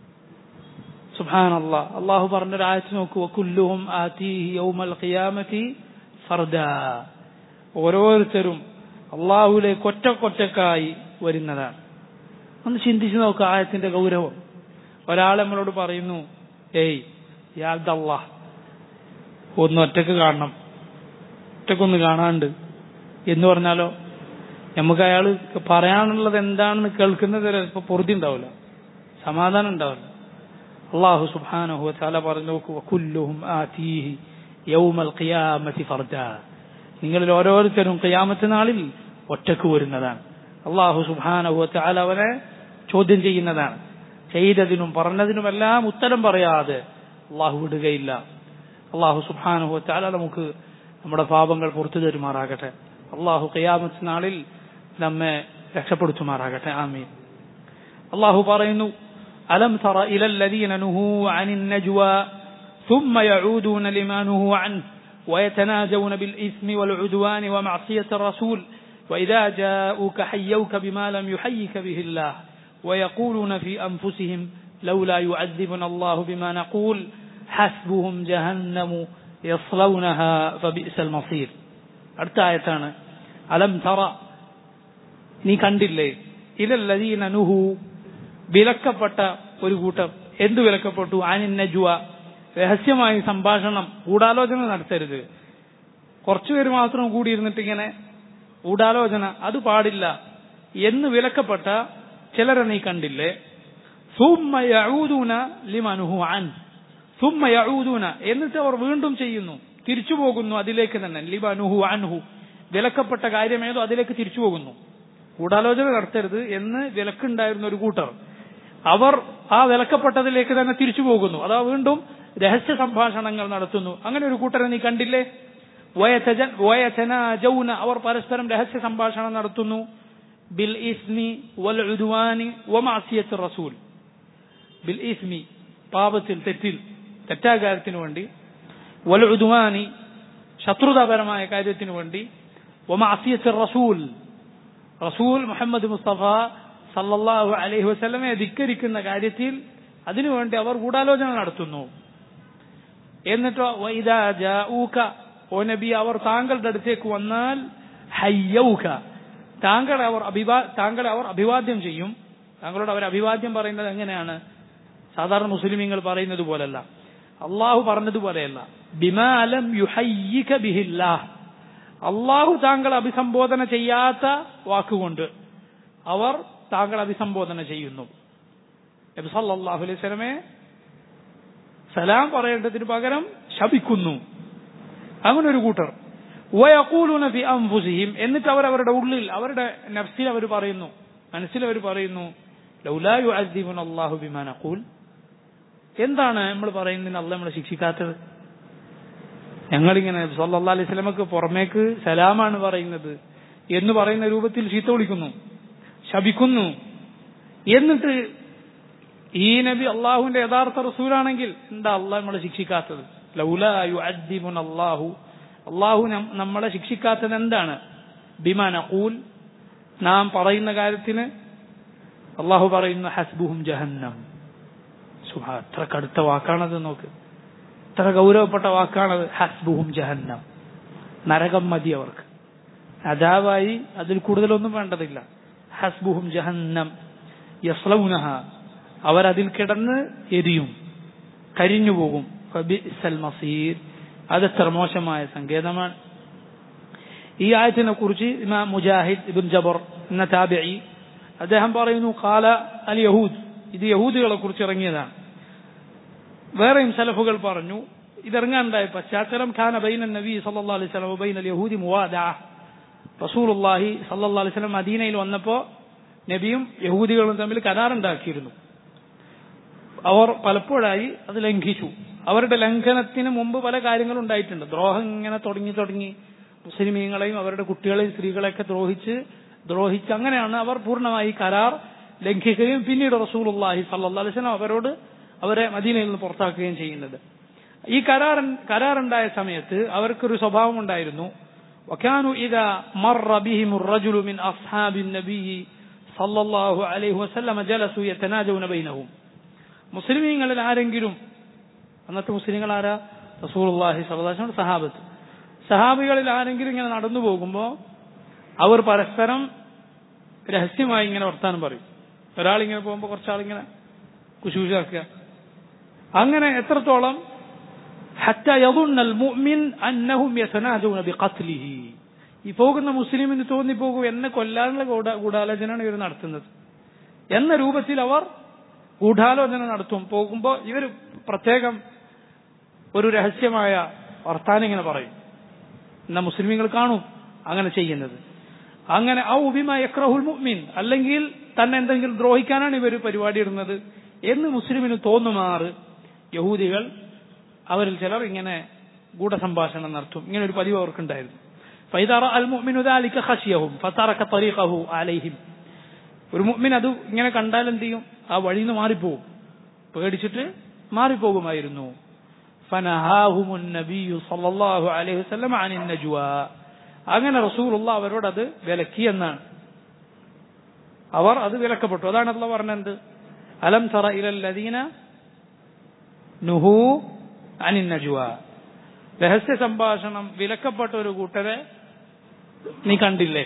സുബാൻ അള്ളാഹ് അള്ളാഹു പറഞ്ഞൊരാഴ്ച നോക്കൂ കുല്ലുഹും യൗമൽ ഖിയാമത്തി ഫർദ ഓരോരുത്തരും അള്ളാഹുലേക്ക് ഒറ്റക്കൊറ്റക്കായി വരുന്നതാണ് ഒന്ന് ചിന്തിച്ചു നോക്കുക ആയത്തിന്റെ ഗൗരവം ഒരാൾ നമ്മളോട് പറയുന്നു ഏയ് യാദല്ലാ ഒന്ന് ഒറ്റക്ക് കാണണം ഒറ്റക്കൊന്ന് കാണാണ്ട് എന്ന് പറഞ്ഞാലോ നമുക്ക് അയാൾ പറയാനുള്ളത് എന്താണെന്ന് കേൾക്കുന്നത് ചിലപ്പോൾ പൊറുതി ഉണ്ടാവില്ല സമാധാനം ഉണ്ടാവില്ല അള്ളാഹു സുബ്ഹാനഹു തആല പറഞ്ഞു കുല്ലുഹും ആതീഹി യൗമൽ ഖിയാമത്തി ഫർദ നിങ്ങളിൽ ഓരോരുത്തരും ഖിയാമത്ത് നാളിൽ ഒറ്റക്ക് വരുന്നതാണ് അള്ളാഹു സുബാനഹുവത്ത് അല അവനെ ചോദ്യം ചെയ്യുന്നതാണ് ചെയ്തതിനും പറഞ്ഞതിനുമെല്ലാം ഉത്തരം പറയാതെ അള്ളാഹു വിടുകയില്ല അള്ളാഹു സുബാനുഹുവത്ത് അല നമുക്ക് നമ്മുടെ പാപങ്ങൾ പുറത്തു തരുമാറാകട്ടെ അള്ളാഹു ഖിയാമത്ത് നാളിൽ നമ്മെ രക്ഷപ്പെടുത്തുമാറാകട്ടെ ആമീൻ അള്ളാഹു പറയുന്നു അലം തറ ഇല الذين نهوا عن النجوى ثم يعودون لما نهوا عنه ويتناجون بالإثم والعدوان ومعصية الرسول وإذا جاءوك حيوك بما لم يحيك به الله ويقولون في أنفسهم لولا يعذبنا الله بما نقول حسبهم جهنم يصلونها فبئس المصير അടുത്ത ആയത്താണ് അലം തറ നീ കണ്ടില്ലേ ഇലല്ലദീന നുഹു വിലക്കപ്പെട്ട ഒരു കൂട്ടം എന്തു വിലക്കപ്പെട്ടു ആനിൻ നജുവ രഹസ്യമായി സംഭാഷണം ഗൂഢാലോചന നടത്തരുത് കുറച്ചുപേര് മാത്രം കൂടിയിരുന്നിട്ട് ഇങ്ങനെ ഗൂഢാലോചന അത് പാടില്ല എന്ന് വിലക്കപ്പെട്ട ചിലരെ നീ കണ്ടില്ലേ സുമ്മ യഊദൂന ലിമനുഹു അൻ സുമ്മ യഊദൂന എന്നിട്ട് അവർ വീണ്ടും ചെയ്യുന്നു തിരിച്ചു പോകുന്നു അതിലേക്ക് തന്നെ ലിബനുഹു അൻഹു വിലക്കപ്പെട്ട കാര്യമേതോ അതിലേക്ക് തിരിച്ചു പോകുന്നു ഗൂഢാലോചന നടത്തരുത് എന്ന് വിലക്കുണ്ടായിരുന്ന ഒരു കൂട്ടർ അവർ ആ വിലക്കപ്പെട്ടതിലേക്ക് തന്നെ തിരിച്ചു പോകുന്നു അതാ വീണ്ടും രഹസ്യ സംഭാഷണങ്ങൾ നടത്തുന്നു അങ്ങനെ ഒരു കൂട്ടരെ നീ കണ്ടില്ലേ വയതജ- വയതനാജൗന അവർ പരസ്പരം രഹസ്യ സംഭാഷണം നടത്തുന്നു ബിൽ ഇസ്മി വൽ ഉദ്വാനി വമാസിയത്ത് റസൂൽ ബിൽ ഇസ്മി പാപത്തിൽ തെറ്റിൽ തെറ്റായ കാര്യത്തിനു വേണ്ടി വൽ ഉദ്വാനി ശത്രുതാപരമായ കാര്യത്തിനു വേണ്ടി വമാസിയത്ത് റസൂൽ റസൂൽ മുഹമ്മദ് മുസ്തഫ സല്ലല്ലാഹു അലൈഹി വസല്ലമയെ ധിക്കരിക്കുന്ന കാര്യത്തിൽ അതിനുവേണ്ടി അവർ ഗൂഢാലോചന നടത്തുന്നു എന്നിട്ടോ വൈദാ ജാഊക ഓ നബി അവർ താങ്കളുടെ അടുത്തേക്ക് വന്നാൽ ഹയ്യൗക താങ്കളെ അവർ അഭിവാ താങ്കളെ അവർ അഭിവാദ്യം ചെയ്യും താങ്കളോട് അവർ അഭിവാദ്യം പറയുന്നത് എങ്ങനെയാണ് സാധാരണ മുസ്ലിമീങ്ങൾ പറയുന്നത് പോലല്ല അള്ളാഹു പറഞ്ഞതുപോലെയല്ല ബിമാലം യുഹയ്യിക ബിഹില്ലാഹ് അള്ളാഹു താങ്കൾ അഭിസംബോധന ചെയ്യാത്ത വാക്കുകൊണ്ട് അവർ താങ്കൾ അഭിസംബോധന ചെയ്യുന്നു നബി സല്ലല്ലാഹു അലൈഹി വസല്ലമയെ സലാം പറയേണ്ടതിന് പകരം ശപിക്കുന്നു അങ്ങനെ ഒരു കൂട്ടർ വയഖൂലുന ഫി അൻഫുസിഹിം എന്നിട്ട് അവർ അവരുടെ ഉള്ളിൽ അവരുടെ നഫ്സിൽ അവർ പറയുന്നു മനസ്സിൽ അവർ പറയുന്നു ലൗലാ യുഅദ്ദിബുന അല്ലാഹു ബിമാ നഖൂൽ എന്താണ് നമ്മൾ പറയുന്നതിന് അല്ല നമ്മളെ ശിക്ഷിക്കാത്തത് ഞങ്ങളിങ്ങനെ സല്ലല്ലാഹു അലൈഹി വസല്ലമക്ക് പുറമേക്ക് സലാമാണ് പറയുന്നത് എന്ന് പറയുന്ന രൂപത്തിൽ ചീത്ത വിളിക്കുന്നു ശപിക്കുന്നു എന്നിട്ട് ഈ നബി അള്ളാഹുവിന്റെ യഥാർത്ഥ റസൂലാണെങ്കിൽ എന്താ അള്ളാഹ് നമ്മളെ ശിക്ഷിക്കാത്തത് ലൗലാ യുഅദ്ദിബുന അല്ലാഹു അള്ളാഹു നം- നമ്മളെ ശിക്ഷിക്കാത്തത് എന്താണ് ബിമാ നഖൂൽ നാം പറയുന്ന കാര്യത്തിന് അള്ളാഹു പറയുന്ന ഹസ്ബുഹും ജഹന്നം സുഹാ എത്ര കടുത്ത വാക്കാണത് നോക്ക് എത്ര ഗൗരവപ്പെട്ട വാക്കാണത് ഹസ്ബുഹും ജഹന്നം നരകം മതി അവർക്ക് അതാവായി അതിൽ കൂടുതലൊന്നും വേണ്ടതില്ല ഹസ്ബുഹും ജഹന്നം യസ്ലൗനഹ അവരതിൽ കിടന്ന് എരിയും കരിഞ്ഞു പോകും ഫബിഅ്സൽ മസീർ അതെത്ര മോശമായ സങ്കേതമാണ് ഈ ആയത്തിനെ കുറിച്ച് ഇമാം മുജാഹിദ് ഇബിൻ ജബർ എന്ന താബിഇ അദ്ദേഹം പറയുന്നു കാല അൽ യഹൂദ് ഇത് യഹൂദികളെ കുറിച്ച് ഇറങ്ങിയതാണ് വേറെയും സലഫുകൾ പറഞ്ഞു ഇതിറങ്ങാനുണ്ടായ പശ്ചാത്തലം ഖാന ബൈന നബി സല്ലല്ലാഹു അലൈഹി വസല്ലം ബൈന അൽ യഹൂദി മുവാദഅ റസൂലുള്ളാഹി സല്ലല്ലാഹു അലൈഹി വസല്ലം മദീനയിൽ വന്നപ്പോൾ നബിയും യഹൂദികളും തമ്മിൽ കരാറുണ്ടാക്കിയിരുന്നു അവർ പലപ്പോഴായി അത് ലംഘിച്ചു അവരുടെ ലംഘനത്തിന് മുമ്പ് പല കാര്യങ്ങളും ഉണ്ടായിട്ടുണ്ട് ദ്രോഹം ഇങ്ങനെ തുടങ്ങി തുടങ്ങി മുസ്ലിമീങ്ങളെയും അവരുടെ കുട്ടികളെയും സ്ത്രീകളെയൊക്കെ ദ്രോഹിച്ച് ദ്രോഹിച്ച് അങ്ങനെയാണ് അവർ പൂർണ്ണമായി കരാർ ലംഘിക്കുകയും പിന്നീട് റസൂലുള്ളാഹി സല്ലല്ലാഹു അലൈഹി വസല്ലം അവരോട് അവരെ മദീനയിൽ നിന്ന് പുറത്താക്കുകയും ചെയ്യുന്നത് ഈ കരാർ കരാറുണ്ടായ സമയത്ത് അവർക്കൊരു സ്വഭാവം ഉണ്ടായിരുന്നു وكانوا إذا مر بهم الرجل من أصحاب النبي صلى الله عليه وسلم جلسوا يتناجون بينهم മുസ്ലിമീങ്ങളിൽ ആരെങ്കിലും അന്നത്തെ മുസ്ലിങ്ങൾ ആരാ റസൂലുള്ളാഹി സ്വല്ലല്ലാഹു അലൈഹി വസല്ലം സഹാബത്ത് സഹാബികളിൽ ആരെങ്കിലും ഇങ്ങനെ നടന്നു പോകുമ്പോൾ അവർ പരസ്പരം രഹസ്യമായി ഇങ്ങനെ വർത്താനം പറയും ഒരാളിങ്ങനെ പോകുമ്പോൾ കുറച്ചാളിങ്ങനെ കുശൂശാക്കുക അങ്ങനെ എത്രത്തോളം حتى يظن المؤمن أنهم يتناجون بقتله ഈ പോകുന്ന മുസ്ലിമിന് തോന്നിപ്പോകും എന്നെ കൊല്ലാനുള്ള ഗൂഢ- ഗൂഢാലോചനയാണ് ഇവർ നടത്തുന്നത് എന്ന രൂപത്തിൽ അവർ ഗൂഢാലോചന നടത്തും പോകുമ്പോൾ ഇവർ പ്രത്യേകം ഒരു രഹസ്യമായ വർത്താനം ഇങ്ങനെ പറയും എന്നാ മുസ്ലിമീങ്ങൾ കാണും അങ്ങനെ ചെയ്യുന്നത് അങ്ങനെ ഔ ബിമ യക്രഹുൽ മുഅ്മിൻ അല്ലെങ്കിൽ തന്നെ എന്തെങ്കിലും ദ്രോഹിക്കാനാണ് ഇവർ പരിപാടി ഇടുന്നത് എന്ന് മുസ്ലിമിന് തോന്നുമാറ് യഹൂദികൾ അവരിൽ ചിലർ ഇങ്ങനെ ഗൂഢസംഭാഷണം നടത്തും ഇങ്ങനെ ഒരു പതിവ് അവർക്കുണ്ടായിരുന്നു فإذا رأى المؤمن ذلك خشيهم فترك طريقه عليهم ഒരു മുഅ്മിൻ അത് ഇങ്ങനെ കണ്ടാൽ എന്ത് ചെയ്യും ആ വഴിയിൽ നിന്ന് മാറിപ്പോകും പേടിച്ചിട്ട് മാറിപ്പോകുമായിരുന്നു فنهاهم النبي صلى الله عليه وسلم عن النجوى അങ്ങനെ റസൂലുള്ള അവരോട് അത് വിലക്കി എന്നാണ് അവർ അത് വിലക്കപ്പെട്ടു അതാണ് അല്ല പറഞ്ഞത് അലം തറ ഇലല്ലദീന നുഹു അനിൻ നജുവ രഹസ്യ സംഭാഷണം വിലക്കപ്പെട്ട ഒരു കൂട്ടരെ നീ കണ്ടില്ലേ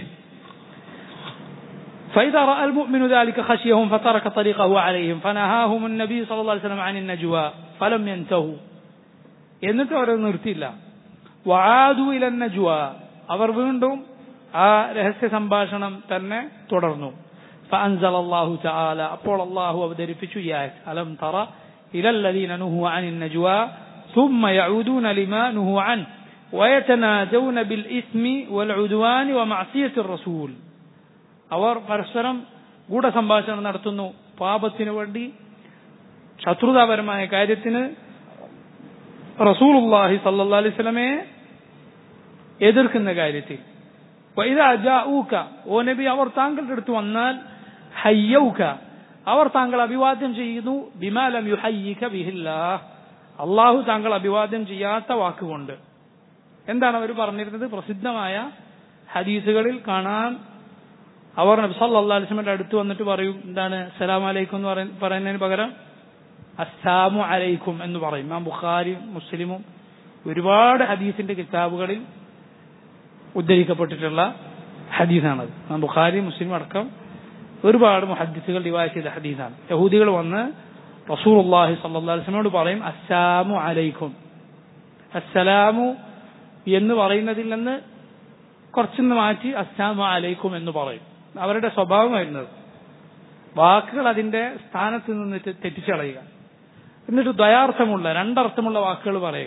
فإذا رأى المؤمن ذلك خشيهم فترك طريقه عليهم فنهاهم النبي صلى الله عليه وسلم عن النجوى فلم ينتهوا എന്നിട്ട് അവരെ നിർത്തിയില്ല വആദു ഇല നജ്വ അവർ വീണ്ടും ആ രഹസ്യ സംഭാഷണം തന്നെ തുടർന്നു فأنزل الله تعالى അപ്പോൾ അള്ളാഹു അവതരിപ്പിച്ചു ഈ ആയത്ത് അലം തറ إلى الذين نهوا عن النجوى ثم يعودون لما نهوا عنه ويتنادون بالإثم والعدوان ومعصية الرسول അവർ പരസ്പരം ഗൂഢസംഭാഷണം നടത്തുന്നു പാപത്തിനു വേണ്ടി ശത്രുതാപരമായ കാര്യത്തിന് റസൂലുള്ളാഹി സല്ലല്ലാഹു അലൈഹി വസല്ലമയെ എതിർക്കുന്ന കാര്യത്തിൽ വൈദാ ജാഊക ഓ നബി അവർ താങ്കളുടെ അടുത്ത് വന്നാൽ ഹയ്യൗക അവർ താങ്കൾ അഭിവാദ്യം ചെയ്യുന്നു ബിമാലം യുഹയ്യിക ബിഹില്ലാഹ് അള്ളാഹു താങ്കൾ അഭിവാദ്യം ചെയ്യാത്ത വാക്കുകൊണ്ട് എന്താണ് അവർ പറഞ്ഞിരുന്നത് പ്രസിദ്ധമായ ഹദീസുകളിൽ കാണാൻ അവർ നബി സല്ലല്ലാഹു അലൈഹി വസല്ലമയുടെ അടുത്ത് വന്നിട്ട് പറയും എന്താണ് സലാം അലൈക്കും എന്ന് പറയ- പറയുന്നതിന് പകരം അസ്സാമു അലൈക്കും എന്ന് പറയും ആ ബുഖാരിയും മുസ്ലിമും ഒരുപാട് ഹദീസിന്റെ കിതാബുകളിൽ ഉദ്ധരിക്കപ്പെട്ടിട്ടുള്ള ഹദീസാണത് ആ ബുഖാരി മുസ്ലിം അടക്കം ഒരുപാട് മുഹദ്ദിസുകൾ റിവായ ചെയ്ത ഹദീസാണ് യഹൂദികൾ വന്ന് റസൂലുള്ളാഹി സ്വല്ലല്ലാഹു അലൈഹി വസല്ലമയോട് പറയും അസ്സാമു അലൈക്കും അസ്സലാമു എന്ന് പറയുന്നതിൽ നിന്ന് കുറച്ചൊന്ന് മാറ്റി അസ്സാമു അലൈക്കും എന്ന് പറയും അവരുടെ സ്വഭാവമായിരുന്നത് വാക്കുകൾ അതിന്റെ സ്ഥാനത്ത് നിന്ന് തെ- തെറ്റിച്ചളയുക എന്നിട്ട് ദ്വയാർത്ഥമുള്ള രണ്ടർത്ഥമുള്ള വാക്കുകൾ പറയുക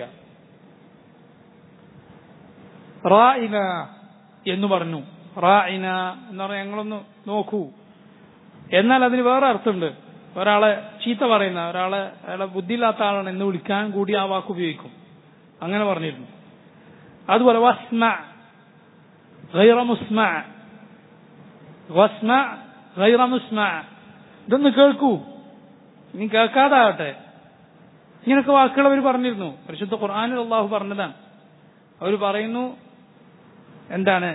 റായിന എന്ന് പറഞ്ഞു റായിന എന്ന് പറഞ്ഞാൽ ഞങ്ങളൊന്ന് നോക്കൂ എന്നാൽ അതിന് വേറെ അർത്ഥമുണ്ട് ഒരാളെ ചീത്ത പറയുന്ന ഒരാളെ അയാളെ ബുദ്ധിയില്ലാത്ത ആളാണ് എന്ന് വിളിക്കാൻ കൂടി ആ വാക്ക് ഉപയോഗിക്കും അങ്ങനെ പറഞ്ഞിരുന്നു അതുപോലെ വസ്മ غير مسمع വസ്മ غير مسمع ഇതൊന്ന് കേൾക്കൂ നീ കേൾക്കാതാകട്ടെ ഇങ്ങനൊക്കെ വാക്കുകൾ അവർ പറഞ്ഞിരുന്നു പരിശുദ്ധ ഖുർആാനിൽ അള്ളാഹു പറഞ്ഞതാണ് അവർ പറയുന്നു എന്താണ്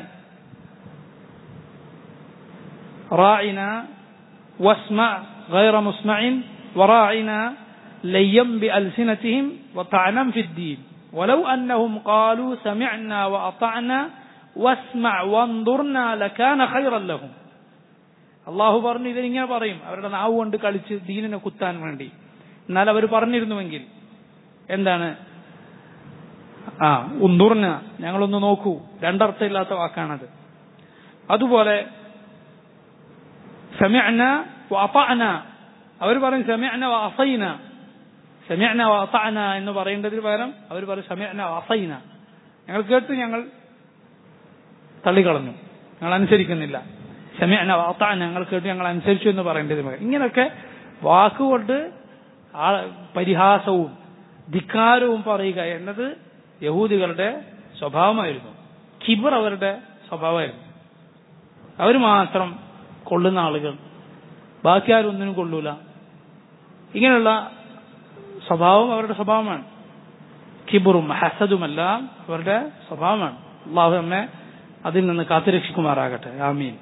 റായിന واسمع غير مسمع وراعنا ليا بألسنتهم وطعنا في الدين ولو أنهم قالوا سمعنا وأطعنا واسمع وانظرنا لكان خيرا لهم അള്ളാഹു പറഞ്ഞു ഇതിനിങ്ങനെ പറയും അവരുടെ നാവ് കൊണ്ട് കളിച്ച് ദീനിനെ കുത്താൻ വേണ്ടി എന്നാൽ അവർ പറഞ്ഞിരുന്നുവെങ്കിൽ എന്താണ് ആ ഉന്തുർന ഞങ്ങളൊന്ന് നോക്കൂ രണ്ടർത്ഥമില്ലാത്ത വാക്കാണത് അതുപോലെ സമയന അപ്പഅന അവർ പറയും സമയന അസൈന സമയന അസഅന എന്ന് പറയേണ്ടതിന് പകരം അവർ പറയും സമയന അസൈന ഞങ്ങൾ കേട്ട് ഞങ്ങൾ തള്ളിക്കളഞ്ഞു ഞങ്ങൾ അനുസരിക്കുന്നില്ല സമയന അസഅന ഞങ്ങൾ കേട്ട് ഞങ്ങൾ അനുസരിച്ചു എന്ന് പറയേണ്ടതിന് പകരം ഇങ്ങനെയൊക്കെ വാക്കുകൊണ്ട് ആ പരിഹാസവും ധിക്കാരവും പറയുക എന്നത് യഹൂദികളുടെ സ്വഭാവമായിരുന്നു കിബർ അവരുടെ സ്വഭാവമായിരുന്നു അവർ മാത്രം കൊള്ളുന്ന ആളുകൾ ബാക്കി ആരും ഒന്നിനും കൊള്ളൂല ഇങ്ങനെയുള്ള സ്വഭാവം അവരുടെ സ്വഭാവമാണ് കിബറും ഹസദുമെല്ലാം അവരുടെ സ്വഭാവമാണ് അള്ളാഹു നമ്മെ അതിൽ നിന്ന് കാത്തുരക്ഷിക്കുമാറാകട്ടെ ആമീൻ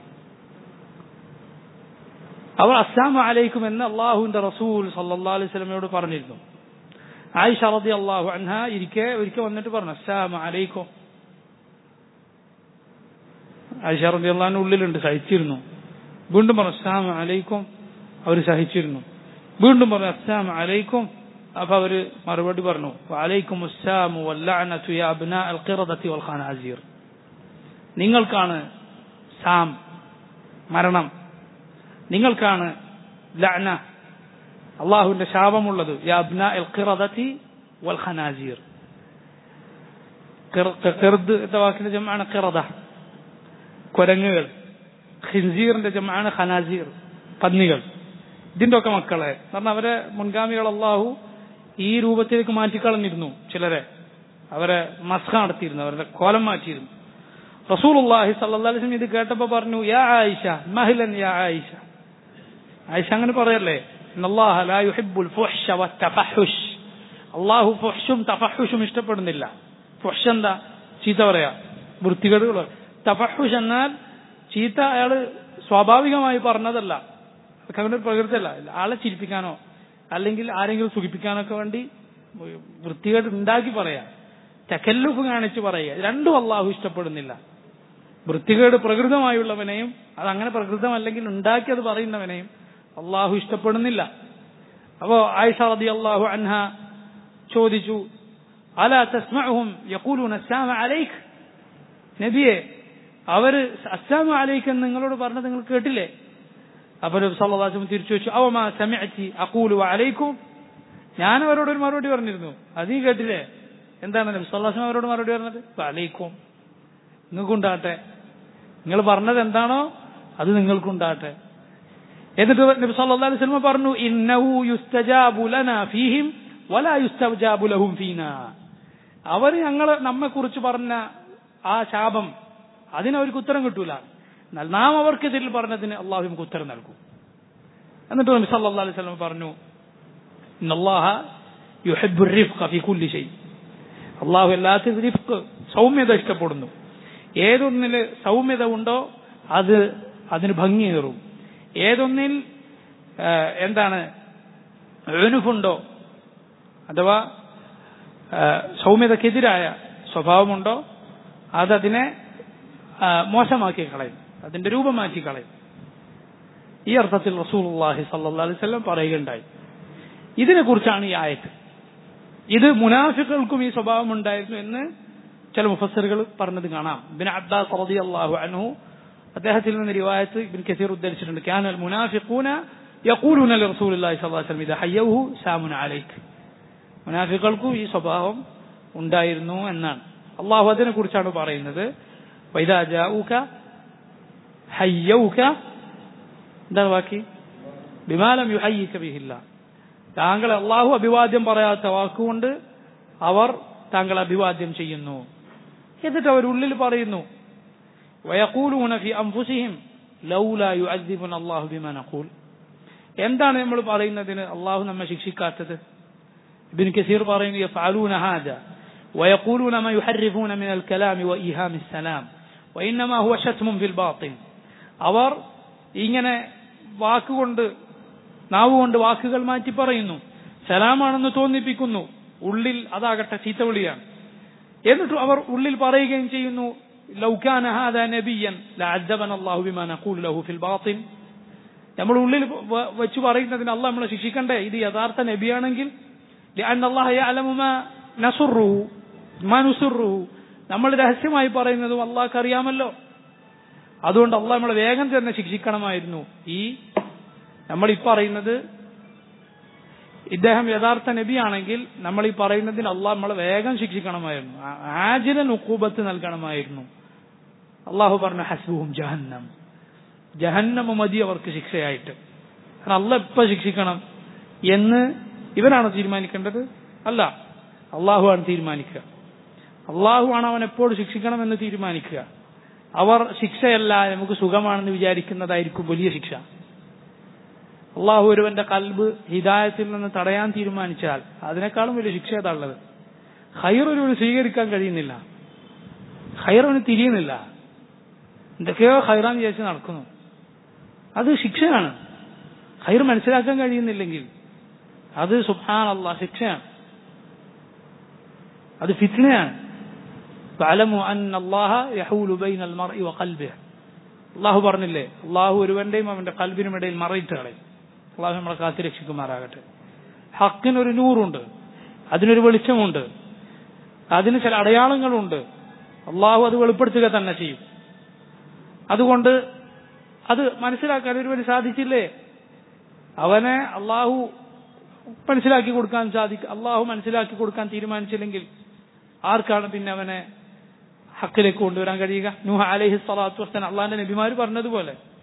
അവർ അസ്സാം അലൈക്കും എന്ന് അള്ളാഹുവിന്റെ റസൂൽ സല്ലാ അലൈഹി സ്വലമയോട് പറഞ്ഞിരുന്നു ആയിഷ റതി അള്ളാഹു അൻഹ ഇരിക്കെ ഒരിക്കൽ വന്നിട്ട് പറഞ്ഞു അസ്സാം അലൈക്കും ആയിഷ റതി അള്ളാഹിന്റെ ഉള്ളിലുണ്ട് സഹിച്ചിരുന്നു വീണ്ടും പറഞ്ഞു അസ്സാം അലൈക്കും അവർ സഹിച്ചിരുന്നു വീണ്ടും പറഞ്ഞു അസ്സാം അലൈക്കും അപ്പൊ അവര് മറുപടി പറഞ്ഞു അലൈക്കും അസ്സാമു വല്ലഅനതു യാ അബ്നാ അൽ ഖിറദത്തി വൽ ഖനാസീർ നിങ്ങൾക്കാണ് സാം മരണം നിങ്ങൾക്കാണ് ലഅന അള്ളാഹുവിന്റെ ശാപമുള്ളത് യാ അബ്നാ അൽ ഖിറദത്തി വൽ ഖനാസീർ ഖിർദ് എന്ന വാക്കിന്റെ ജമാണ് ഖിറദ കുരങ്ങുകൾ ഖിൻസീറിന്റെ ജമാണ് ഖനാസീർ പന്നികൾ ഇതിന്റെ ഒക്കെ മക്കളെ കാരണം അവരെ മുൻഗാമികൾ അള്ളാഹു ഈ രൂപത്തിലേക്ക് മാറ്റിക്കളഞ്ഞിരുന്നു ചിലരെ അവരെ മസ്ക നടത്തിയിരുന്നു അവരുടെ കോലം മാറ്റിയിരുന്നു റസൂലുള്ളാഹി സല്ലല്ലാഹു അലൈഹി വസല്ലം ഇത് കേട്ടപ്പോൾ പറഞ്ഞു യാ ആയിഷ മഹിലൻ യാ ആയിഷ ആയിഷ അങ്ങനെ പറയല്ലേ ഇന്നല്ലാഹ ലാ യുഹിബ്ബുൽ ഫുഹ്ശ വത്തഫഹുഷ് അള്ളാഹു ഫുഹ്ഷും തഫഹുഷും ഇഷ്ടപ്പെടുന്നില്ല ഫുഹ്ഷ് എന്താ ചീത്ത പറയാ വൃത്തികേടുകൾ തഫഹുഷ് എന്നാൽ ചീത്ത അയാള് സ്വാഭാവികമായി പറഞ്ഞതല്ല അതൊക്കെ അവന്റെ ഒരു പ്രകൃതിയല്ല ആളെ ചിരിപ്പിക്കാനോ അല്ലെങ്കിൽ ആരെങ്കിലും സുഖിപ്പിക്കാനോ ഒക്കെ വേണ്ടി വൃത്തികേട് ഉണ്ടാക്കി പറയാ ചക്കല്ലുഫ് കാണിച്ച് പറയുക രണ്ടും അള്ളാഹു ഇഷ്ടപ്പെടുന്നില്ല വൃത്തികേട് പ്രകൃതമായുള്ളവനെയും അത് അങ്ങനെ പ്രകൃതമല്ലെങ്കിൽ ഉണ്ടാക്കി അത് പറയുന്നവനെയും അള്ളാഹു ഇഷ്ടപ്പെടുന്നില്ല അപ്പോ ആയിഷ റതി അള്ളാഹു അൻഹ ചോദിച്ചു അല തസ്മഅഹും യഖൂലൂന അസ്സാമ അലൈക് നബിയെ അവര് അസ്സാമു അലൈക്ക് എന്ന് നിങ്ങളോട് പറഞ്ഞത് നിങ്ങൾ കേട്ടില്ലേ അപ്പൊ നബി സല്ലല്ലാഹു അലൈഹി വസല്ലം തിരിച്ചു വെച്ചു അവമാ സമിഅതി അഖൂലു അലൈക്കും ഞാൻ അവരോട് ഒരു മറുപടി പറഞ്ഞിരുന്നു അത് നീ കേട്ടില്ലേ എന്താണ് നബി സല്ലല്ലാഹു അലൈഹി വസല്ലം അവരോട് മറുപടി പറഞ്ഞത് അലൈക്കും നിങ്ങൾക്കുണ്ടാട്ടെ നിങ്ങൾ പറഞ്ഞത് എന്താണോ അത് നിങ്ങൾക്കുണ്ടാട്ടെ എന്നിട്ട് നബി സല്ലല്ലാഹു അലൈഹി വസല്ലം പറഞ്ഞു ഇന്നഹു യുസ്തജാബു ലനാ ഫീഹിം വലാ യുസ്തജാബു ലഹും ഫീനാ അവർ ഞങ്ങൾ നമ്മെ കുറിച്ച് പറഞ്ഞ ആ ശാപം അതിനവർക്ക് ഉത്തരം കിട്ടൂല എന്നാൽ നാം അവർക്കെതിരിൽ പറഞ്ഞതിന് അള്ളാഹു നമുക്ക് ഉത്തരം നൽകും എന്നിട്ട് നബി സല്ലല്ലാഹു അലൈഹി വസല്ലം പറഞ്ഞു ഇന്നല്ലാഹ യുഹിബ്ബു റിഫ്ഖ ഫീ കുല്ലി ഷൈ അള്ളാഹു എല്ലാത്തിനും റിഫ്ഖ് സൗമ്യത ഇഷ്ടപ്പെടുന്നു ഏതൊന്നിൽ സൗമ്യത ഉണ്ടോ അത് അതിന് ഭംഗിയേറും ഏതൊന്നിൽ എന്താണ് ഏനുഫുണ്ടോ അഥവാ സൗമ്യതക്കെതിരായ സ്വഭാവമുണ്ടോ അതതിനെ മോശമാക്കി കളയും അതിന്റെ രൂപം മാറ്റി കളയും ഈ അർത്ഥത്തിൽ റസൂലുള്ളാഹി സല്ലല്ലാഹു അലൈഹി വസല്ലം പറയുകയുണ്ടായി ഇതിനെക്കുറിച്ചാണ് ഈ ആയത്ത് ഇത് മുനാഫിക്കൾക്കും ഈ സ്വഭാവം ഉണ്ടായിരുന്നു എന്ന് ചില മുഫസറുകൾ പറഞ്ഞത് കാണാം ബിൻ അബ്ബാസ് റളിയല്ലാഹു അൻഹു അദ്ദേഹത്തിൽ നിന്ന് റിവായത്ത് ഇബ്ൻ കസീർ ഉദ്ധരിച്ചിട്ടുണ്ട് കാനൽ മുനാഫിഖൂന യഖൂലുന ലറസൂലില്ലാഹി സ്വല്ലല്ലാഹു അലൈഹി വസല്ലം ഇദാ ഹയ്യഹു സാമുൻ അലൈക് മുനാഫിക്കൾക്കും ഈ സ്വഭാവം ഉണ്ടായിരുന്നു എന്നാണ് അള്ളാഹു അതിനെ കുറിച്ചാണ് പറയുന്നത് വൈദാ ജാഊക ഹയ്യൗക എന്താണ് ബാക്കി ബിമാലം യുഹയ്യിക ബിഹില്ല താങ്കൾ അള്ളാഹു അഭിവാദ്യം പറയാത്ത വാക്കുകൊണ്ട് അവർ താങ്കൾ അഭിവാദ്യം ചെയ്യുന്നു എന്നിട്ട് അവർ ഉള്ളിൽ പറയുന്നു വയക്കൂലൂന ഫി അംഫുസിഹിം ലൗല യുഅദ്ദിബുന അല്ലാഹു ബിമാ നഖൂൽ എന്താണ് നമ്മൾ പറയുന്നതിന് അള്ളാഹു നമ്മെ ശിക്ഷിക്കാത്തത് ابن كثير പറയുന്നു يفعلون هذا ويقولون ما يحرفون من الكلام وإيهام السلام وإنما هو شتم في الباطن അവർ ഇങ്ങനെ വാക്കുകൊണ്ട് നാവുകൊണ്ട് വാക്കുകൾ മാറ്റി പറയുന്നു സലാമാണെന്ന് തോന്നിപ്പിക്കുന്നു ഉള്ളിൽ അതാകട്ടെ ചീത്തവിളിയാണ് എന്നിട്ട് അവർ ഉള്ളിൽ പറയുകയും ചെയ്യുന്നു ലൗകാന ഹാദ നബിയൻ ലഅദ്ദബന അല്ലാഹു ബിമാ നഖൂലു ലഹു ഫിൽ ബാത്തിൻ നമ്മൾ ഉള്ളിൽ വെച്ച് പറയുന്നതിന് അള്ളാഹ് നമ്മളെ ശിക്ഷിക്കണ്ടേ ഇത് യഥാർത്ഥ നബിയാണെങ്കിൽ لأن الله يعلم ما نسره ما نسره നമ്മൾ രഹസ്യമായി പറയുന്നതും അള്ളാഹ്ക്ക് അറിയാമല്ലോ അതുകൊണ്ട് അള്ളാഹ് നമ്മളെ വേഗം തന്നെ ശിക്ഷിക്കണമായിരുന്നു ഈ നമ്മൾ ഈ പറയുന്നത് ഇദ്ദേഹം യഥാർത്ഥ നബിയാണെങ്കിൽ നമ്മൾ ഈ പറയുന്നതിന് അള്ളാഹ് നമ്മളെ വേഗം ശിക്ഷിക്കണമായിരുന്നു ആജില നുക്കൂബത്ത് നൽകണമായിരുന്നു അള്ളാഹു പറഞ്ഞു ഹസ്ബുഹും ജഹന്നം ജഹന്നമ മതി അവർക്ക് ശിക്ഷയായിട്ട് കാരണം അല്ല എപ്പോ ശിക്ഷിക്കണം എന്ന് ഇവരാണോ തീരുമാനിക്കേണ്ടത് അല്ല അള്ളാഹു ആണ് തീരുമാനിക്കുക അള്ളാഹു ആണ് അവൻ എപ്പോൾ ശിക്ഷിക്കണമെന്ന് തീരുമാനിക്കുക അവർ ശിക്ഷയല്ല നമുക്ക് സുഖമാണെന്ന് വിചാരിക്കുന്നതായിരിക്കും വലിയ ശിക്ഷ അള്ളാഹു ഒരുവന്റെ കൽബ് ഹിദായത്തിൽ നിന്ന് തടയാൻ തീരുമാനിച്ചാൽ അതിനേക്കാളും വലിയ ശിക്ഷ ഏതാണുള്ളത് ഹൈർ ഒരുവന് സ്വീകരിക്കാൻ കഴിയുന്നില്ല ഹൈർ അവന് തിരിയുന്നില്ല എന്തൊക്കെയോ ഹൈറാൻ വിചാരിച്ച് നടക്കുന്നു അത് ശിക്ഷയാണ് ഹൈർ മനസ്സിലാക്കാൻ കഴിയുന്നില്ലെങ്കിൽ അത് സുഹാൻ അള്ളാഹ് ശിക്ഷയാണ് അത് ഫിത്നയാണ് فاعلموا أن الله يحول بين المرء وقلبه അള്ളാഹു പറഞ്ഞില്ലേ അള്ളാഹു ഒരുവന്റെയും അവന്റെ കൽബിനും ഇടയിൽ മറയിട്ട് കളയും അള്ളാഹു നമ്മളെ കാത്തി രക്ഷിക്കുമാറാകട്ടെ ഹക്കിനൊരു നൂറുണ്ട് അതിനൊരു വെളിച്ചമുണ്ട് അതിന് ചില അടയാളങ്ങളുണ്ട് അള്ളാഹു അത് വെളിപ്പെടുത്തുക തന്നെ ചെയ്യും അതുകൊണ്ട് അത് മനസ്സിലാക്കാൻ ഒരുവന് സാധിച്ചില്ലേ അവനെ അള്ളാഹു മനസ്സിലാക്കി കൊടുക്കാൻ സാധിക്കും അള്ളാഹു മനസ്സിലാക്കി കൊടുക്കാൻ തീരുമാനിച്ചില്ലെങ്കിൽ ആർക്കാണ് പിന്നെ അവനെ ഹക്കിലേക്ക് കൊണ്ടുവരാൻ കഴിയുക നൂഹ അലഹി സ്വലാത്തു വസ്താൻ അള്ളാഹിന്റെ നബിമാര് പറഞ്ഞതുപോലെ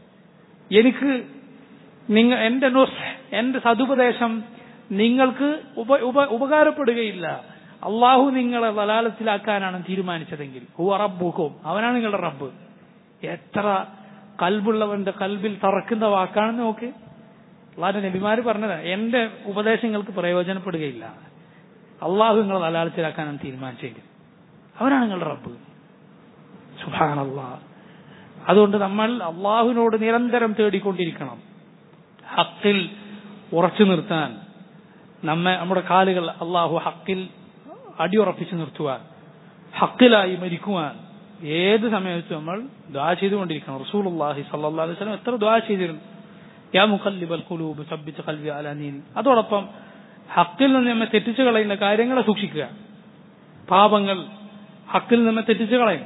എനിക്ക് നിങ്ങ എന്റെ നുസ് എന്റെ സതുപദേശം നിങ്ങൾക്ക് ഉപ ഉപ ഉപകാരപ്പെടുകയില്ല അള്ളാഹു നിങ്ങളെ വലാലത്തിലാക്കാനാണ് തീരുമാനിച്ചതെങ്കിൽ ഹുവ റബ്ബുക്കും അവനാണ് നിങ്ങളുടെ റബ്ബ് എത്ര കൽബുള്ളവന്റെ കൽബിൽ തറക്കുന്ന വാക്കാണെന്ന് നോക്ക് അള്ളാഹിന്റെ നബിമാര് പറഞ്ഞത് എന്റെ ഉപദേശങ്ങൾക്ക് പ്രയോജനപ്പെടുകയില്ല അള്ളാഹു നിങ്ങളെ വലാലത്തിലാക്കാനാണ് തീരുമാനിച്ചെങ്കിൽ അവനാണ് നിങ്ങളുടെ റബ്ബ് സുഹാനല്ലാ അതുകൊണ്ട് നമ്മൾ അള്ളാഹുവിനോട് നിരന്തരം തേടിക്കൊണ്ടിരിക്കണം ഹക്കിൽ ഉറച്ചു നിർത്താൻ നമ്മെ നമ്മുടെ കാലുകൾ അള്ളാഹു ഹക്കിൽ അടിയുറപ്പിച്ചു നിർത്തുവാൻ ഹക്കിലായി മരിക്കുവാൻ ഏത് സമയത്തും നമ്മൾ ദ്വാ ചെയ്തുകൊണ്ടിരിക്കണം റസൂൽ അള്ളാഹി സല്ലാ അലൈഹി സ്വലം എത്ര ദ്വാ ചെയ്തിരുന്നു യാ മുഖല്ലിബൽ ഖുലൂബ് സബ്ബിച്ച് കൽവി അലാനീൻ അതോടൊപ്പം ഹക്കിൽ നിന്ന് നമ്മെ തെറ്റിച്ചു കളയുന്ന കാര്യങ്ങളെ സൂക്ഷിക്കുക പാപങ്ങൾ ഹക്കിൽ നിന്ന് തെറ്റിച്ചു കളയും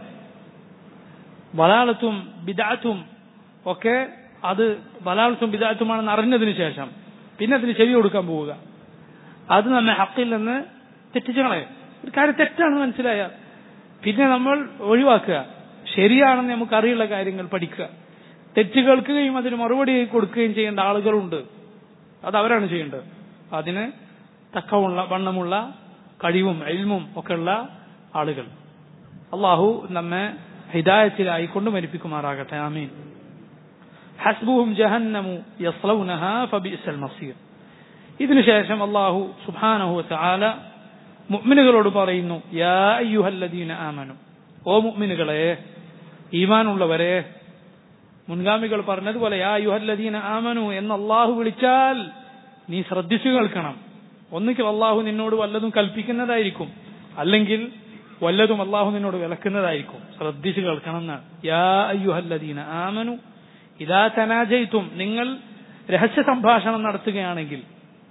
വലാലത്തും ബിദാത്തും ഒക്കെ അത് വലാലത്തും ബിദാത്തുമാണെന്ന് അറിഞ്ഞതിന് ശേഷം പിന്നെ അതിന് ചെവി കൊടുക്കാൻ പോവുക അത് നമ്മെ ഹക്കിൽ നിന്ന് തെറ്റിച്ചു കളയും ഒരു കാര്യം തെറ്റാണെന്ന് മനസ്സിലായാൽ പിന്നെ നമ്മൾ ഒഴിവാക്കുക ശരിയാണെന്ന് നമുക്ക് അറിയുള്ള കാര്യങ്ങൾ പഠിക്കുക തെറ്റ് കേൾക്കുകയും അതിന് മറുപടി കൊടുക്കുകയും ചെയ്യേണ്ട ആളുകളുണ്ട് അത് അവരാണ് ചെയ്യേണ്ടത് അതിന് തക്കമുള്ള വണ്ണമുള്ള കഴിവും എൽമും ഒക്കെയുള്ള ആളുകൾ അള്ളാഹു നമ്മെ ഹിദായത്തിലായി കൊണ്ട് മരിപ്പിക്കുമാറാകട്ടെ ആമീൻ ഹസ്ബുഹും ജഹന്നമു യസ്ലൗനഹ ഫബിഅസൽ മസീർ ഇതിനുശേഷം അള്ളാഹു സുബ്ഹാനഹു വതആല മുഅ്മിനുകളോട് പറയുന്നു യാ അയ്യുഹല്ലദീന ആമനു ഓ മുഅ്മിനുകളെ ഈമാനുള്ളവരെ മുൻഗാമികൾ പറഞ്ഞതുപോലെ യാ അയ്യുഹല്ലദീന ആമനു എന്ന് അള്ളാഹു വിളിച്ചാൽ നീ ശ്രദ്ധിച്ചു കേൾക്കണം ഒന്നുകിൽ അള്ളാഹു നിന്നോട് വല്ലതും കൽപ്പിക്കുന്നതായിരിക്കും അല്ലെങ്കിൽ വല്ലതും അള്ളാഹു നിന്നോട് വിലക്കുന്നതായിരിക്കും ശ്രദ്ധിച്ചു കേൾക്കണം എന്നാണ് യാ അയ്യുഹല്ലദീന ആമനു ഇതാ തനാജയിത്തും നിങ്ങൾ രഹസ്യ സംഭാഷണം നടത്തുകയാണെങ്കിൽ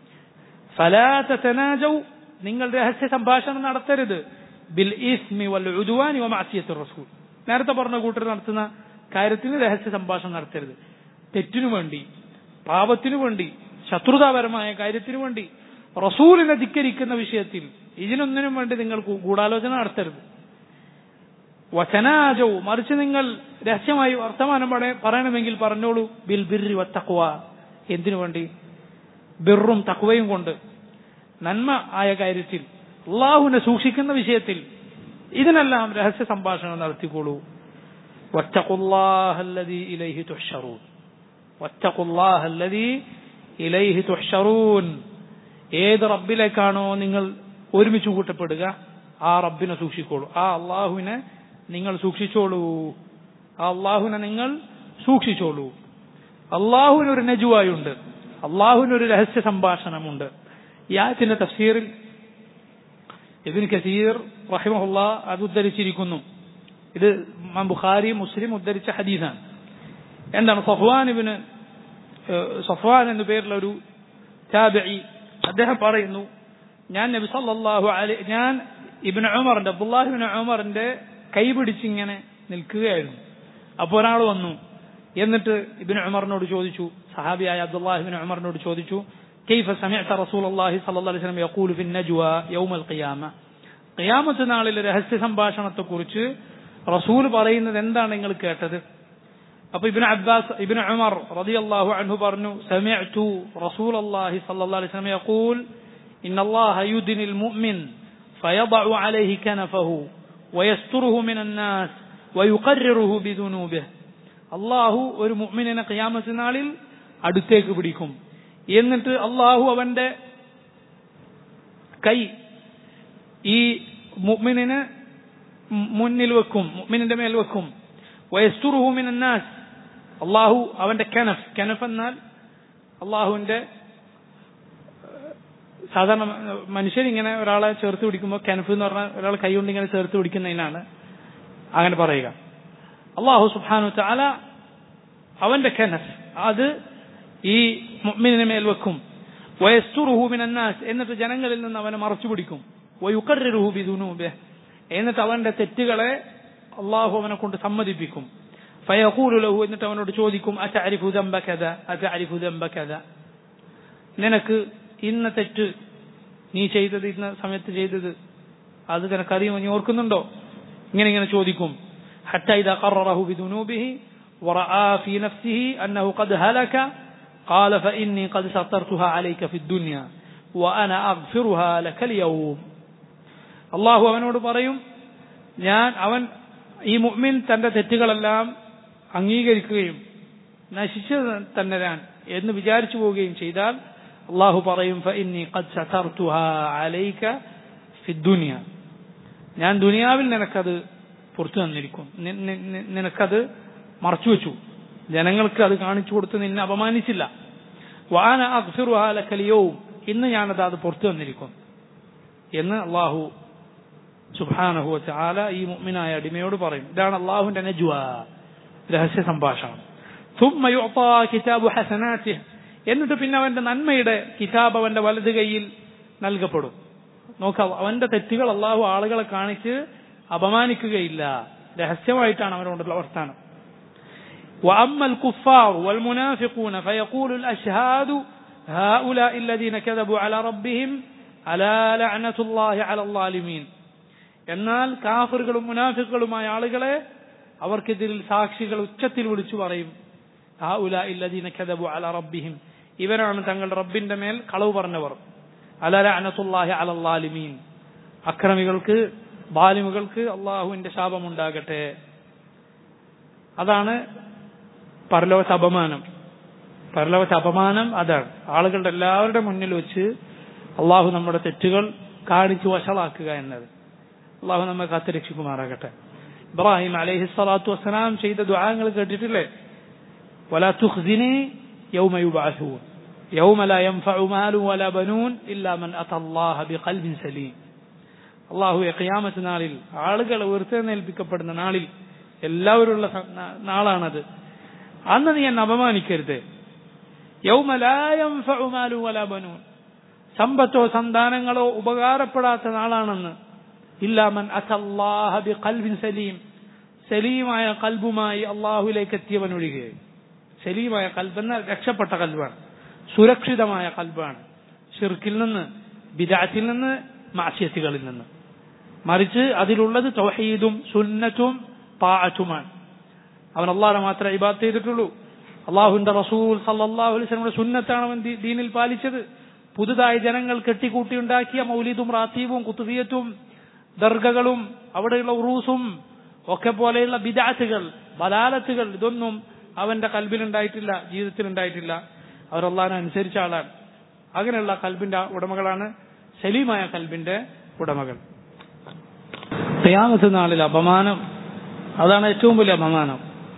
ഫലാത്ത തനാജൗ നിങ്ങൾ രഹസ്യ സംഭാഷണം നടത്തരുത് ബിൽ ഇസ്മി വൽ ഉദ്വാനി വ മഅസിയത്തുർ റസൂൽ നേരത്തെ പറഞ്ഞ കൂട്ടർ നടത്തുന്ന കാര്യത്തിന് രഹസ്യ സംഭാഷണം നടത്തരുത് തെറ്റിനു വേണ്ടി പാപത്തിനു വേണ്ടി ശത്രുതാപരമായ കാര്യത്തിനു വേണ്ടി റസൂലിനെ ധിക്കരിക്കുന്ന വിഷയത്തിൽ ഇതിനൊന്നിനും വേണ്ടി നിങ്ങൾ ഗൂഢാലോചന നടത്തരുത് വചനാജവും മറിച്ച് നിങ്ങൾ രഹസ്യമായി വർത്തമാനം പറയണമെങ്കിൽ പറഞ്ഞോളൂ ബിൽ ബിർരി വത്തക്വ എന്തിനു വേണ്ടി ബിറും തക്വയും കൊണ്ട് നന്മ ആയ കാര്യത്തിൽ അള്ളാഹുവിനെ സൂക്ഷിക്കുന്ന വിഷയത്തിൽ ഇതിനെല്ലാം രഹസ്യ സംഭാഷണം നടത്തിക്കോളൂ ഇലൈഹി തുഹ്ഷറൂൻ ഇലൈഹി തുഹ്ഷറൂൻ ഏത് റബ്ബിലേക്കാണോ നിങ്ങൾ ഒരുമിച്ച് കൂട്ടപ്പെടുക ആ റബ്ബിനെ സൂക്ഷിക്കോളൂ ആ അള്ളാഹുവിനെ നിങ്ങൾ സൂക്ഷിച്ചോളൂ ആ അള്ളാഹുവിനെ നിങ്ങൾ സൂക്ഷിച്ചോളൂ അള്ളാഹുവിനൊരു നജുവായുണ്ട് അള്ളാഹുവിനൊരു രഹസ്യ സംഭാഷണമുണ്ട് ഈ ആയത്തിന്റെ തഫ്സീറിൽ ഇബിൻ കസീർ റഹിമഹുല്ല അത് ഉദ്ധരിച്ചിരിക്കുന്നു ഇത് ബുഖാരി മുസ്ലിം ഉദ്ധരിച്ച ഹദീസാണ് എന്താണ് സഫ്വാൻ ഇബിന് സഫ്വാൻ എന്നു പേരുള്ള ഒരു താബിഇ അദ്ദേഹം പറയുന്നു ഞാൻ നബി സല്ലല്ലാഹു അലൈഹി ഞാൻ ഇബ്നു ഉമറിന്റെ അബ്ദുല്ലാഹിബിൻ ഉമറിന്റെ കൈ പിടിച്ചിങ്ങനെ നിൽക്കുകയായിരുന്നു അപ്പോൾ ഒരാൾ വന്നു എന്നിട്ട് ഇബ്നു ഉമറിനോട് ചോദിച്ചു സഹാബിയായ അബ്ദുല്ലാഹിബിൻ ഉമറിനോട് ചോദിച്ചു كيف سمعت رسول الله صلى الله عليه وسلم يقول في النجوى يوم القيامة ഖിയാമത്ത് നാളിൽ രഹസ്യ സംഭാഷണത്തെ കുറിച്ച് റസൂൽ പറയുന്നത് എന്താണ് നിങ്ങൾ കേട്ടത് അപ്പൊ ഇബിന് അബ്ബാസ് ഇബിന് ഉമർ റളിയല്ലാഹു അൻഹു പറഞ്ഞു സമിഅ്തു റസൂലല്ലാഹി സ്വല്ലല്ലാഹു അലൈഹി വസല്ലം യഖൂൽ ഇന്ന അല്ലാഹ യുദ്നിൽ മുഅ്മിൻ فيضع عليه كنفه ويستره من الناس ويقرره بذنوبه അള്ളാഹു ഒരു മുഅ്മിനെ ഖിയാമത്ത് നാളിൽ അടുത്തേക്ക് പിടിക്കും എന്നിട്ട് അള്ളാഹു അവന്റെ കൈ ഈ മുഅ്മിനിന് മുന്നിൽ വെക്കും മുഅ്മിനിന്റെ മേൽ വെക്കും വയസ്തുറുഹു മിനന്നാസ് അള്ളാഹു അവന്റെ കനഫ് കനഫ് എന്നാൽ അള്ളാഹുവിന്റെ സാധാരണ മനുഷ്യൻ ഇങ്ങനെ ഒരാളെ ചേർത്ത് പിടിക്കുമ്പോൾ കനഫ് എന്ന് പറഞ്ഞാൽ ഒരാൾ കൈ കൊണ്ട് ഇങ്ങനെ ചേർത്ത് പിടിക്കുന്നതിനാണ് അങ്ങനെ പറയുക അള്ളാഹു സുബാനു ചാല അവന്റെ കനഫ് അത് ഈ മുഅ്മിനിന് മേൽ വെക്കും വയസ്തുറുഹു മിനന്നാസ് എന്നിട്ട് ജനങ്ങളിൽ നിന്ന് അവനെ മറച്ചു പിടിക്കും വയുക്കറുഹു ബിദുനൂബിഹ് എന്നിട്ട് അവന്റെ തെറ്റുകളെ അള്ളാഹു അവനെ കൊണ്ട് സമ്മതിപ്പിക്കും ഫയഖൂലു ലഹു എന്നിട്ട് അവനോട് ചോദിക്കും അതഅരിഫു ദംബ കദ അതഅരിഫു ദംബ കദ നിനക്ക് ഇന്ന തെറ്റ് നീ ചെയ്തത് ഇന്ന സമയത്ത് ചെയ്തത് അത് നിനക്കറിയുമോ നീ ഓർക്കുന്നുണ്ടോ ഇങ്ങനെ ഇങ്ങനെ ചോദിക്കും ഹത്ത ഇദ ഖററഹു ബിദുനൂബിഹി ورأى في نفسه أنه قد هلك قال فإني قد سطرتها عليك في الدنيا وأنا أغفرها لك اليوم അള്ളാഹു അവനോട് പറയും ഞാൻ അവൻ ഈ മുഅ്മിൻ തന്റെ തെറ്റുകളെല്ലാം അംഗീകരിക്കുകയും നശിച്ചു തന്നെ ഞാൻ എന്ന് വിചാരിച്ചു പോവുകയും ചെയ്താൽ അള്ളാഹു പറയും ഫഇന്നി ഖദ് സതർതുഹാ അലൈക ഫിദ്ദുനിയ ഞാൻ ദുനിയാവിൽ നിനക്കത് പുറത്തു തന്നിരിക്കും നി- നി- നി- നിനക്കത് മറച്ചുവെച്ചു ജനങ്ങൾക്ക് അത് കാണിച്ചു കൊടുത്ത് നിന്നെ അപമാനിച്ചില്ല വാന അക്ഫിറുഹാ ലക്കലിയവും ഇന്ന് ഞാനത് അത് പുറത്തു തന്നിരിക്കും എന്ന് അള്ളാഹു സുബാനഹു ചാല ഈ മുഅ്മിനായ അടിമയോട് പറയും ഇതാണ് അള്ളാഹുവിന്റെ നജ്വ രഹസ്യ സംഭാഷണം ثم يعطى كتاب حسناته എന്നിട്ട് പിന്നെ അവന്റെ നന്മയുടെ കിതാബ് അവന്റെ വലത് കൈയിൽ നൽകപ്പെടും നോക്ക അവന്റെ തെറ്റുകൾ അള്ളാഹു ആളുകളെ കാണിച്ച് അപമാനിക്കുകയില്ല രഹസ്യമായിട്ടാണ് അവനോടുള്ള വർത്താനം وأما الكفار والمنافقون فيقول الأشهاد هؤلاء الذين كذبوا على ربهم ألا لعنة الله على الظالمين എന്നാൽ കാഫറുകളും മുനാഫിക്കുകളുമായ ആളുകളെ അവർക്കെതിരിൽ സാക്ഷികൾ ഉച്ചത്തിൽ വിളിച്ചു പറയും هؤلاء الذين كذبوا على ربهم ഇവരാണ് തങ്ങളുടെ റബ്ബിന്റെ മേൽ കളവ് പറഞ്ഞവർ അല ലഅനത്തുല്ലാഹി അല ലാലിമീൻ അക്രമികൾക്ക് ബാലിമുകൾക്ക് അള്ളാഹുവിന്റെ ശാപമുണ്ടാകട്ടെ അതാണ് പരലോകത്തെ അപമാനം പരലോകത്തെ അപമാനം അതാണ് ആളുകളുടെ എല്ലാവരുടെ മുന്നിൽ വെച്ച് അള്ളാഹു നമ്മുടെ തെറ്റുകൾ കാണിച്ചു വഷളാക്കുക എന്നത് അള്ളാഹു നമ്മെ കാത്തുരക്ഷിക്കുമാറാകട്ടെ ഇബ്രാഹിം അലൈഹി സ്വലാത്തു വസ്സലാം ചെയ്ത ദുആങ്ങൾ കേട്ടിട്ടില്ലേ ولا تخزني يوم يبعثون يوم لا ينفع مال ولا بنون إلا من أتى الله بقلب سليم അള്ളാഹു ഖിയാമത്ത് നാളിൽ ആളുകൾ ഉയർത്തെഴുന്നേൽപ്പിക്കപ്പെടുന്ന നാളിൽ എല്ലാവരുള്ള സ- നാ- നാളാണത് അന്ന് നീ എന്നെ അപമാനിക്കരുത് യൗമലായം ബനൂൻ സമ്പത്തോ സന്താനങ്ങളോ ഉപകാരപ്പെടാത്ത നാളാണെന്ന് ഇല്ലാമൻ അസല്ലാഹ ബി ഖൽബിൻ സലീം സലീമായ കൽബുമായി അള്ളാഹുലേക്ക് എത്തിയവൻ ഒഴികെ സലീമായ കൽബെന്ന രക്ഷപ്പെട്ട കൽബാണ് സുരക്ഷിതമായ കൽബാണ് ഷിർക്കിൽ നിന്ന് ബിദാത്തിൽ നിന്ന് മാസ്യത്തുകളിൽ നിന്ന് മറിച്ച് അതിലുള്ളത് തൗഹീദും സുന്നത്തും പാഅത്തുമാണ് അവൻ അള്ളാഹെ മാത്രമേ ഇബാദത്ത് ചെയ്തിട്ടുള്ളൂ അള്ളാഹുവിന്റെ റസൂൽ സല്ലല്ലാഹു അലൈഹി വസല്ലമയുടെ സുന്നത്താണ് അവൻ ദീ- ദീനിൽ പാലിച്ചത് പുതുതായി ജനങ്ങൾ കെട്ടിക്കൂട്ടിയുണ്ടാക്കിയ മൗലിദും റാത്തീബും കുത്തുബിയത്തും ദർഗകളും അവിടെയുള്ള ഉറൂസും ഒക്കെ പോലെയുള്ള ബിദാത്തുകൾ ബലാലത്തുകൾ ഇതൊന്നും അവന്റെ കൽബിലുണ്ടായിട്ടില്ല ജീവിതത്തിലുണ്ടായിട്ടില്ല അവർ അള്ളാഹിനെ അനുസരിച്ച ആളാണ് അങ്ങനെയുള്ള കൽബിന്റെ ഉടമകളാണ് സലീമായ കൽബിന്റെ ഉടമകൾ ഖിയാമത്ത് നാളിൽ അപമാനം അതാണ് ഏറ്റവും വലിയ അപമാനം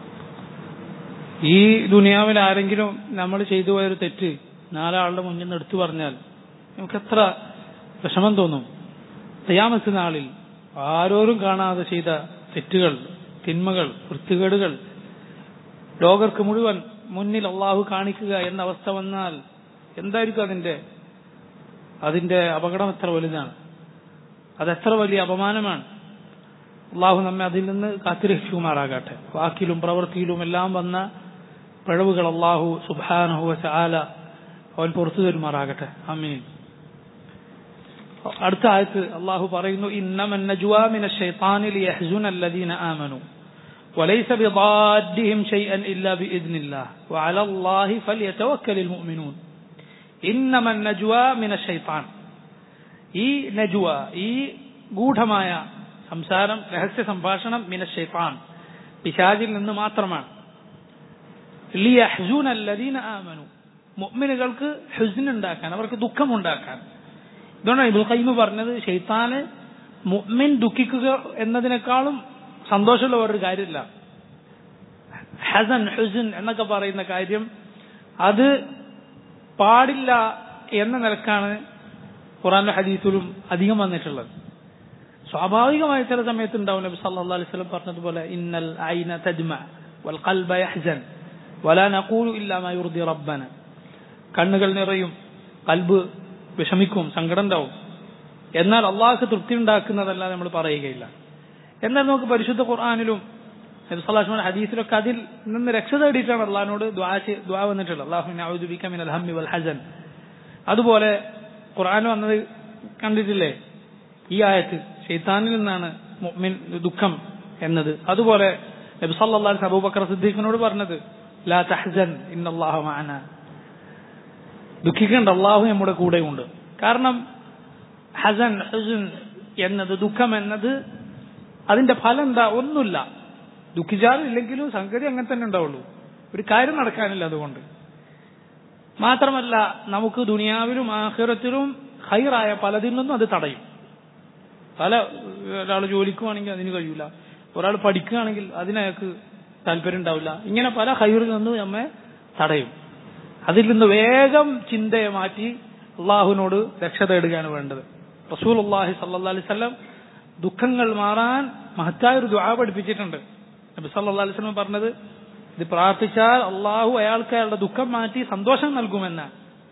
ഈ ദുനിയാവിൽ ആരെങ്കിലും നമ്മൾ ചെയ്തു പോയൊരു തെറ്റ് നാലാളുടെ മുന്നിൽ നിന്ന് എടുത്തു പറഞ്ഞാൽ നമുക്ക് എത്ര വിഷമം തോന്നും ഖിയാമത്ത് നാളിൽ ആരോരും കാണാതെ ചെയ്ത തെറ്റുകൾ തിന്മകൾ വൃത്തികേടുകൾ ലോകർക്ക് മുഴുവൻ മുന്നിൽ അള്ളാഹു കാണിക്കുക എന്ന അവസ്ഥ വന്നാൽ എന്തായിരിക്കും അതിന്റെ അതിന്റെ അപകടം എത്ര വലുതാണ് അതെത്ര വലിയ അപമാനമാണ് അള്ളാഹു നമ്മെ അതിൽ നിന്ന് കാത്തിരക്ഷിക്കുമാറാകട്ടെ വാക്കിലും പ്രവൃത്തിയിലും എല്ലാം വന്ന പിഴവുകൾ അള്ളാഹു സുബാനഹു ചാല അവൻ പുറത്തു തരുമാറാകട്ടെ അമീൻ അടുത്ത ആയത്ത് അള്ളാഹു പറയുന്നു ഇന്നമൻ നജ്വാ മിന الشيطان ليحزن الذين آمنوا وليس بضادهم شيئا إلا بإذن الله وعلى الله فليتوكل المؤمنون إنما النجوى من الشيطان ഈ നജുവ ഈ ഗൂഢമായ സംസാരം രഹസ്യ സംഭാഷണം മിന ഷെയ്ത്താൻ പിശാചിൽ നിന്ന് മാത്രമാണ് ലിയഹ്സൂന അല്ലദീന ആമനു മുഅ്മിനുകൾക്ക് ഹുസ്ൻ ഉണ്ടാക്കാൻ അവർക്ക് ദുഃഖമുണ്ടാക്കാൻ ഇതുകൊണ്ടാണ് ഇബുൽ ഖയ്യിം പറഞ്ഞത് ഷെയ്ത്താന് മുഅ്മിൻ ദുഃഖിക്കുക എന്നതിനേക്കാളും സന്തോഷമുള്ള വേറൊരു കാര്യമില്ല ഹസൻ ഹുസൻ എന്നൊക്കെ പറയുന്ന കാര്യം അത് പാടില്ല എന്ന നിലക്കാണ് ഖുറാന്റെ ഹദീസിലും അധികം വന്നിട്ടുള്ളത് സ്വാഭാവികമായി ചില സമയത്ത് ഉണ്ടാവും നബി സല്ലല്ലാഹു അലൈഹി വസല്ലം പറഞ്ഞതുപോലെ ഇന്നൽ ഐന തജ്മ വൽ ഖൽബ യഹ്സൻ വലാ നഖൂലു ഇല്ലാ മാ യുർദി റബ്ബന കണ്ണുകൾ നിറയും കൽബ് വിഷമിക്കും സങ്കടം ഉണ്ടാവും എന്നാൽ അള്ളാഹ്ക്ക് തൃപ്തി ഉണ്ടാക്കുന്നതല്ല നമ്മൾ പറയുകയില്ല എന്നാൽ നമുക്ക് പരിശുദ്ധ ഖുർആാനിലും നബിസ്വല്ലാസ്മയുടെ ഹദീസിലൊക്കെ അതിൽ നിന്ന് രക്ഷ തേടിയിട്ടാണ് അള്ളഹാനോട് ദ്വാ ചെ- ദ്വാ വന്നിട്ടുള്ളത് അള്ളാഹുബിക്ക മിനൽ ഹമ്മി വൽ ഹസൻ അതുപോലെ ഖുർആൻ വന്നത് കണ്ടിട്ടില്ലേ ഈ ആയത്ത് ഷെയ്ത്താനിൽ നിന്നാണ് മുഅ്മിൻ ദുഃഖം എന്നത് അതുപോലെ നബി സല്ലല്ലാഹു അലൈഹി വസല്ലം അബൂബക്കർ സിദ്ദീഖിനോട് പറഞ്ഞത് ലാ തഹ്സൻ ഇന്നല്ലാഹു മഅന ദുഃഖിക്കേണ്ട അള്ളാഹു നമ്മുടെ കൂടെയുണ്ട് കാരണം ഹസൻ ഹുസൻ എന്നത് ദുഃഖം എന്നത് അതിന്റെ ഫലം എന്താ ഒന്നുമില്ല ദുഃഖിച്ചാലും ഇല്ലെങ്കിലും സംഗതി അങ്ങനെ തന്നെ ഉണ്ടാവുള്ളൂ ഒരു കാര്യം നടക്കാനില്ല അതുകൊണ്ട് മാത്രമല്ല നമുക്ക് ദുനിയാവിലും ആഹിറത്തിലും ഹൈറായ പലതിൽ നിന്നും അത് തടയും പല ഒരാൾ ജോലിക്കുവാണെങ്കിൽ അതിന് കഴിയൂല ഒരാൾ പഠിക്കുകയാണെങ്കിൽ അതിനയാൾക്ക് താല്പര്യം ഉണ്ടാവില്ല ഇങ്ങനെ പല ഹൈറിൽ നിന്നും നമ്മെ തടയും അതിൽ നിന്ന് വേഗം ചിന്തയെ മാറ്റി അള്ളാഹുവിനോട് രക്ഷ തേടുകയാണ് വേണ്ടത് റസൂൽ അള്ളാഹി സല്ലാ അലൈവല്ലം ദുഃഖങ്ങൾ മാറാൻ മഹത്തായ ഒരു ദുആ പഠിപ്പിച്ചിട്ടുണ്ട് നബി സല്ലാ അലൈവല്ലം പറഞ്ഞത് ഇത് പ്രാർത്ഥിച്ചാൽ അള്ളാഹു അയാൾക്ക് അയാളുടെ ദുഃഖം മാറ്റി സന്തോഷം നൽകുമെന്ന്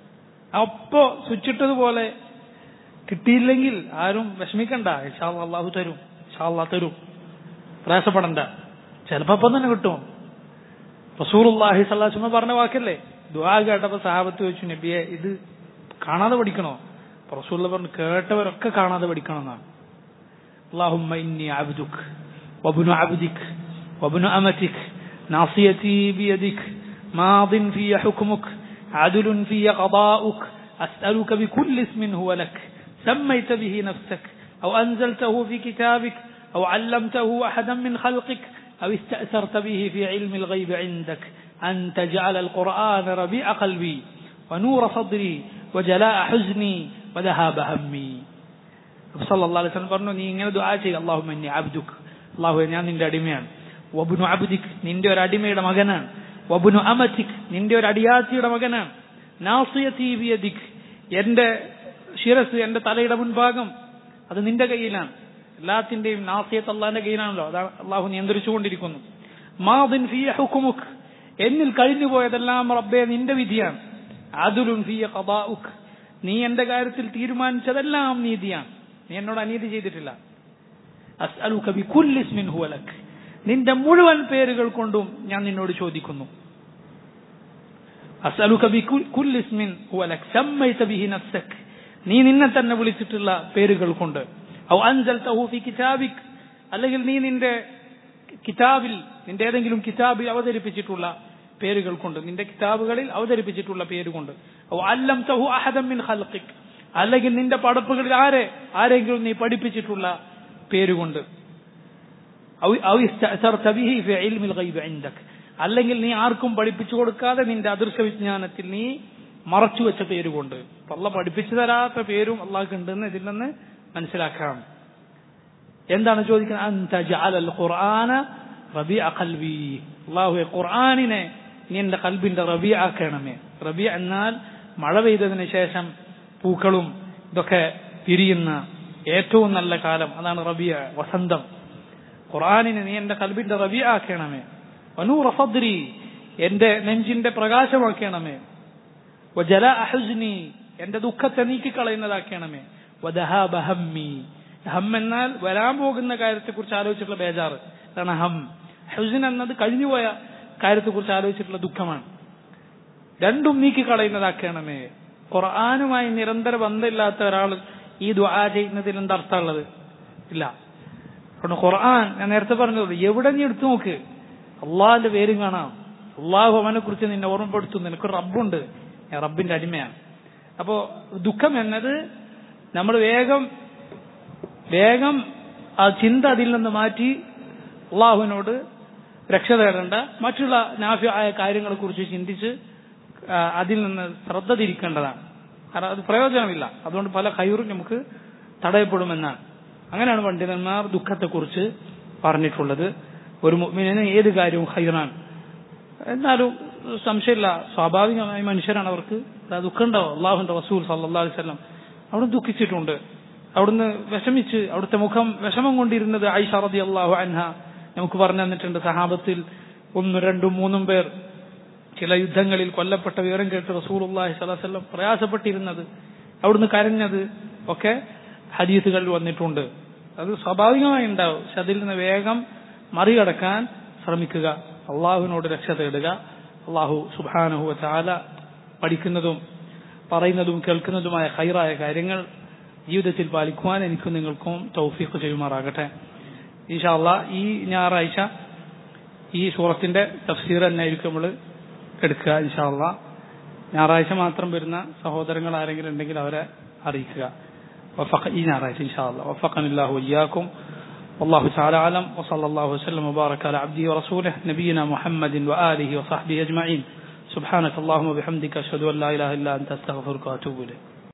അപ്പോ സ്വിച്ചിട്ടതുപോലെ കിട്ടിയില്ലെങ്കിൽ ആരും വിഷമിക്കണ്ട ഇഷാ അള്ളാഹു തരും ഇഷാ അള്ളാഹ് തരും പ്രയാസപ്പെടണ്ട ചിലപ്പോ അപ്പം തന്നെ കിട്ടും റസൂലുള്ളാഹി സ്വല്ലാസ്മ പറഞ്ഞ വാക്കല്ലേ ദുആ കേട്ടപ്പോ സഹാബത്ത് വെച്ചു നബിയെ ഇത് കാണാതെ പഠിക്കണോ റസൂൽ പറഞ്ഞു കേട്ടവരൊക്കെ കാണാതെ പഠിക്കണം എന്നാണ് اللهم إني عبدك وابن عبدك وابن أمتك ناصيتي بيدك ماض في حكمك عدل في قضاؤك أسألك بكل اسم هو لك سميت به نفسك أو أنزلته في كتابك أو علمته أحدا من خلقك أو استأثرت به في علم الغيب عندك أن تجعل القرآن ربيع قلبي ونور صدري وجلاء حزني وذهاب همي സല്ലല്ലാഹു അലൈഹി വസല്ലം പറഞ്ഞു നീ ഇങ്ങനെ ദുആ ചെയ്യുക അല്ലാഹുമ്മ ഇന്നി അബ്ദുക് അല്ലാഹുവേ ഞാൻ നിന്റെ അടിമയാണ് വബ്നു അബ്ദിക് നിന്റെ ഒരു അടിമയുടെ മകനാണ് വബ്നു അമതിക് നിന്റെ ഒരു അടിയാത്തിയുടെ മകനാണ് നാസിയതി ബിയദിക് എന്റെ ശിരസ് എന്റെ തലയുടെ മുൻഭാഗം അത് നിന്റെ കയ്യിലാണ് എല്ലാത്തിന്റെയും നാസിയത്ത് അള്ളാഹിന്റെ കയ്യിലാണല്ലോ അതാണ് അള്ളാഹു നിയന്ത്രിച്ചുകൊണ്ടിരിക്കുന്നു മാദിൻ ഫിയ ഹുക്കുമുക് എന്നിൽ കഴിഞ്ഞു പോയതെല്ലാം റബ്ബെ നിന്റെ വിധിയാണ് അദുലുൻ ഫിയ ഖദാഉക് നീ എന്റെ കാര്യത്തിൽ തീരുമാനിച്ചതെല്ലാം നീതിയാണ് നീ എന്നോട് അനീതി ചെയ്തിട്ടില്ല അസ്അലുക ബികുല്ലി ഇസ്മിൻ ഹുവ ലക് നിന്റെ മുഴുവൻ പേരുകൾ കൊണ്ടും ഞാൻ നിന്നോട് ചോദിക്കുന്നു അസ്അലുക ബികുല്ലി ഇസ്മിൻ ഹുവ ലക് സമ്മൈത ബിഹി നഫ്സക് നീ നിന്നെ തന്നെ വിളിച്ചിട്ടുള്ള പേരുകൾ കൊണ്ട് ഔ അൻസൽതഹു ഫി കിതാബിക് അല്ലെങ്കിൽ നീ നിന്റെ കിതാബിൽ നിന്റെ ഏതെങ്കിലും കിതാബിൽ അവതരിപ്പിച്ചിട്ടുള്ള പേരുകൾ കൊണ്ട് നിന്റെ കിതാബുകളിൽ അവതരിപ്പിച്ചിട്ടുള്ള പേരുകൊണ്ട് ഔ അല്ലംതഹു അഹദം മിൻ ഖൽഖിക് അല്ലെങ്കിൽ നിന്റെ പടപ്പുകളിൽ ആരെ ആരെങ്കിലും നീ പഠിപ്പിച്ചിട്ടുള്ള പേരുകൊണ്ട് അല്ലെങ്കിൽ നീ ആർക്കും പഠിപ്പിച്ചു കൊടുക്കാതെ നിന്റെ അദൃശ്യ വിജ്ഞാനത്തിൽ നീ മറച്ചു വെച്ച പേരുകൊണ്ട് അള്ള പഠിപ്പിച്ചു തരാത്ത പേരും അള്ളാഹ് ഉണ്ടെന്ന് ഇതിൽ നിന്ന് മനസ്സിലാക്കാം എന്താണ് ചോദിക്കുന്നത് അള്ളാഹുയെ ഖുർആാനിനെ നീ എന്റെ കൽബിന്റെ റബി ആക്കണമേ റബി എന്നാൽ മഴ പെയ്തതിനു ശേഷം പൂക്കളും ഇതൊക്കെ തിരിയുന്ന ഏറ്റവും നല്ല കാലം അതാണ് റബിയ വസന്തം ഖുറാനിനെ നീ എന്റെ കൽബിന്റെ റബിയ ആക്കണമേ വനൂർ ഫദ്രി എന്റെ നെഞ്ചിന്റെ പ്രകാശമാക്കണമേ വജല അഹുസ്നി എന്റെ ദുഃഖത്തെ നീക്കിക്കളയുന്നതാക്കണമേ വദഹാബ ഹമ്മി ഹം എന്നാൽ വരാൻ പോകുന്ന കാര്യത്തെക്കുറിച്ച് ആലോചിച്ചിട്ടുള്ള ബേജാറ് അതാണ് ഹം ഹുസിൻ എന്നത് കഴിഞ്ഞുപോയ കാര്യത്തെക്കുറിച്ച് ആലോചിച്ചിട്ടുള്ള ദുഃഖമാണ് രണ്ടും നീക്കിക്കളയുന്നതാക്കണമേ ഖുർആാനുമായി നിരന്തര ബന്ധമില്ലാത്ത ഒരാൾ ഈ ദുആ ചെയ്യുന്നതിൽ എന്താ അർത്ഥമുള്ളത് ഇല്ല അതുകൊണ്ട് ഖുർആൻ ഞാൻ നേരത്തെ പറഞ്ഞത് എവിടെ നീ എടുത്തു നോക്ക് അള്ളാഹിന്റെ പേരും കാണാം അള്ളാഹു അവനെ കുറിച്ച് നിന്നെ ഓർമ്മപ്പെടുത്തുന്നു നിനക്ക് റബ്ബുണ്ട് ഞാൻ റബ്ബിന്റെ അടിമയാണ് അപ്പോ ദുഃഖം എന്നത് നമ്മൾ വേഗം വേഗം ആ ചിന്ത അതിൽ നിന്ന് മാറ്റി അള്ളാഹുവിനോട് രക്ഷ തേടേണ്ട മറ്റുള്ള നാഫ്യായ കാര്യങ്ങളെ കുറിച്ച് ചിന്തിച്ച് അതിൽ നിന്ന് ശ്രദ്ധ തിരിക്കേണ്ടതാണ് കാരണം അത് പ്രയോജനമില്ല അതുകൊണ്ട് പല കയ്യൂറും നമുക്ക് തടയപ്പെടുമെന്നാണ് അങ്ങനെയാണ് പണ്ഡിതന്മാർ ദുഃഖത്തെക്കുറിച്ച് പറഞ്ഞിട്ടുള്ളത് ഒരു മുഅ്മിനിന് ഏത് കാര്യവും ഹൈറാണ് എന്നാലും സംശയമില്ല സ്വാഭാവികമായ മനുഷ്യരാണ് അവർക്ക് ദുഃഖം ഉണ്ടാവും അള്ളാഹുന്റെ റസൂൽ സല്ലാ അലൈഹി സ്വലം അവിടുന്ന് ദുഃഖിച്ചിട്ടുണ്ട് അവിടുന്ന് വിഷമിച്ച് അവിടുത്തെ മുഖം വിഷമം കൊണ്ടിരുന്നത് ഐഷ റതി അള്ളാഹു അൻഹ നമുക്ക് പറഞ്ഞു തന്നിട്ടുണ്ട് സഹാബത്തിൽ ഒന്നും രണ്ടും മൂന്നും പേർ ചില യുദ്ധങ്ങളിൽ കൊല്ലപ്പെട്ട വിവരം കേട്ട് റസൂൽ അള്ളാഹി സ്വലാസ്ലം പ്രയാസപ്പെട്ടിരുന്നത് അവിടുന്ന് കരഞ്ഞത് ഒക്കെ ഹദീസുകളിൽ വന്നിട്ടുണ്ട് അത് സ്വാഭാവികമായി ഉണ്ടാവും പക്ഷെ അതിൽ നിന്ന് വേഗം മറികടക്കാൻ ശ്രമിക്കുക അള്ളാഹുവിനോട് രക്ഷ തേടുക അള്ളാഹു സുബാനഹു ചാല പഠിക്കുന്നതും പറയുന്നതും കേൾക്കുന്നതുമായ ഹൈറായ കാര്യങ്ങൾ ജീവിതത്തിൽ പാലിക്കുവാൻ എനിക്കും നിങ്ങൾക്കും തൗഫീഖ് ചെയ്യുമാറാകട്ടെ ഈശാ ഈ ഞായറാഴ്ച ഈ സൂറത്തിന്റെ തഫ്സീർ തന്നെ ആയിരിക്കും നമ്മൾ എടുക്കുക ഇൻഷാല്ല ഞായറാഴ്ച മാത്രം വരുന്ന സഹോദരങ്ങൾ ആരെങ്കിലും ഉണ്ടെങ്കിൽ അവരെ അറിയിക്കുക وفق ഈ ഞായറാഴ്ച ഇൻഷാല്ല وفقني الله وإياكم والله تعالى أعلم وصلى الله وسلم وبارك على عبده ورسوله نبينا محمد وآله وصحبه أجمعين سبحانك اللهم وبحمدك أشهد أن لا إله إلا أنت أستغفرك وأتوب إليك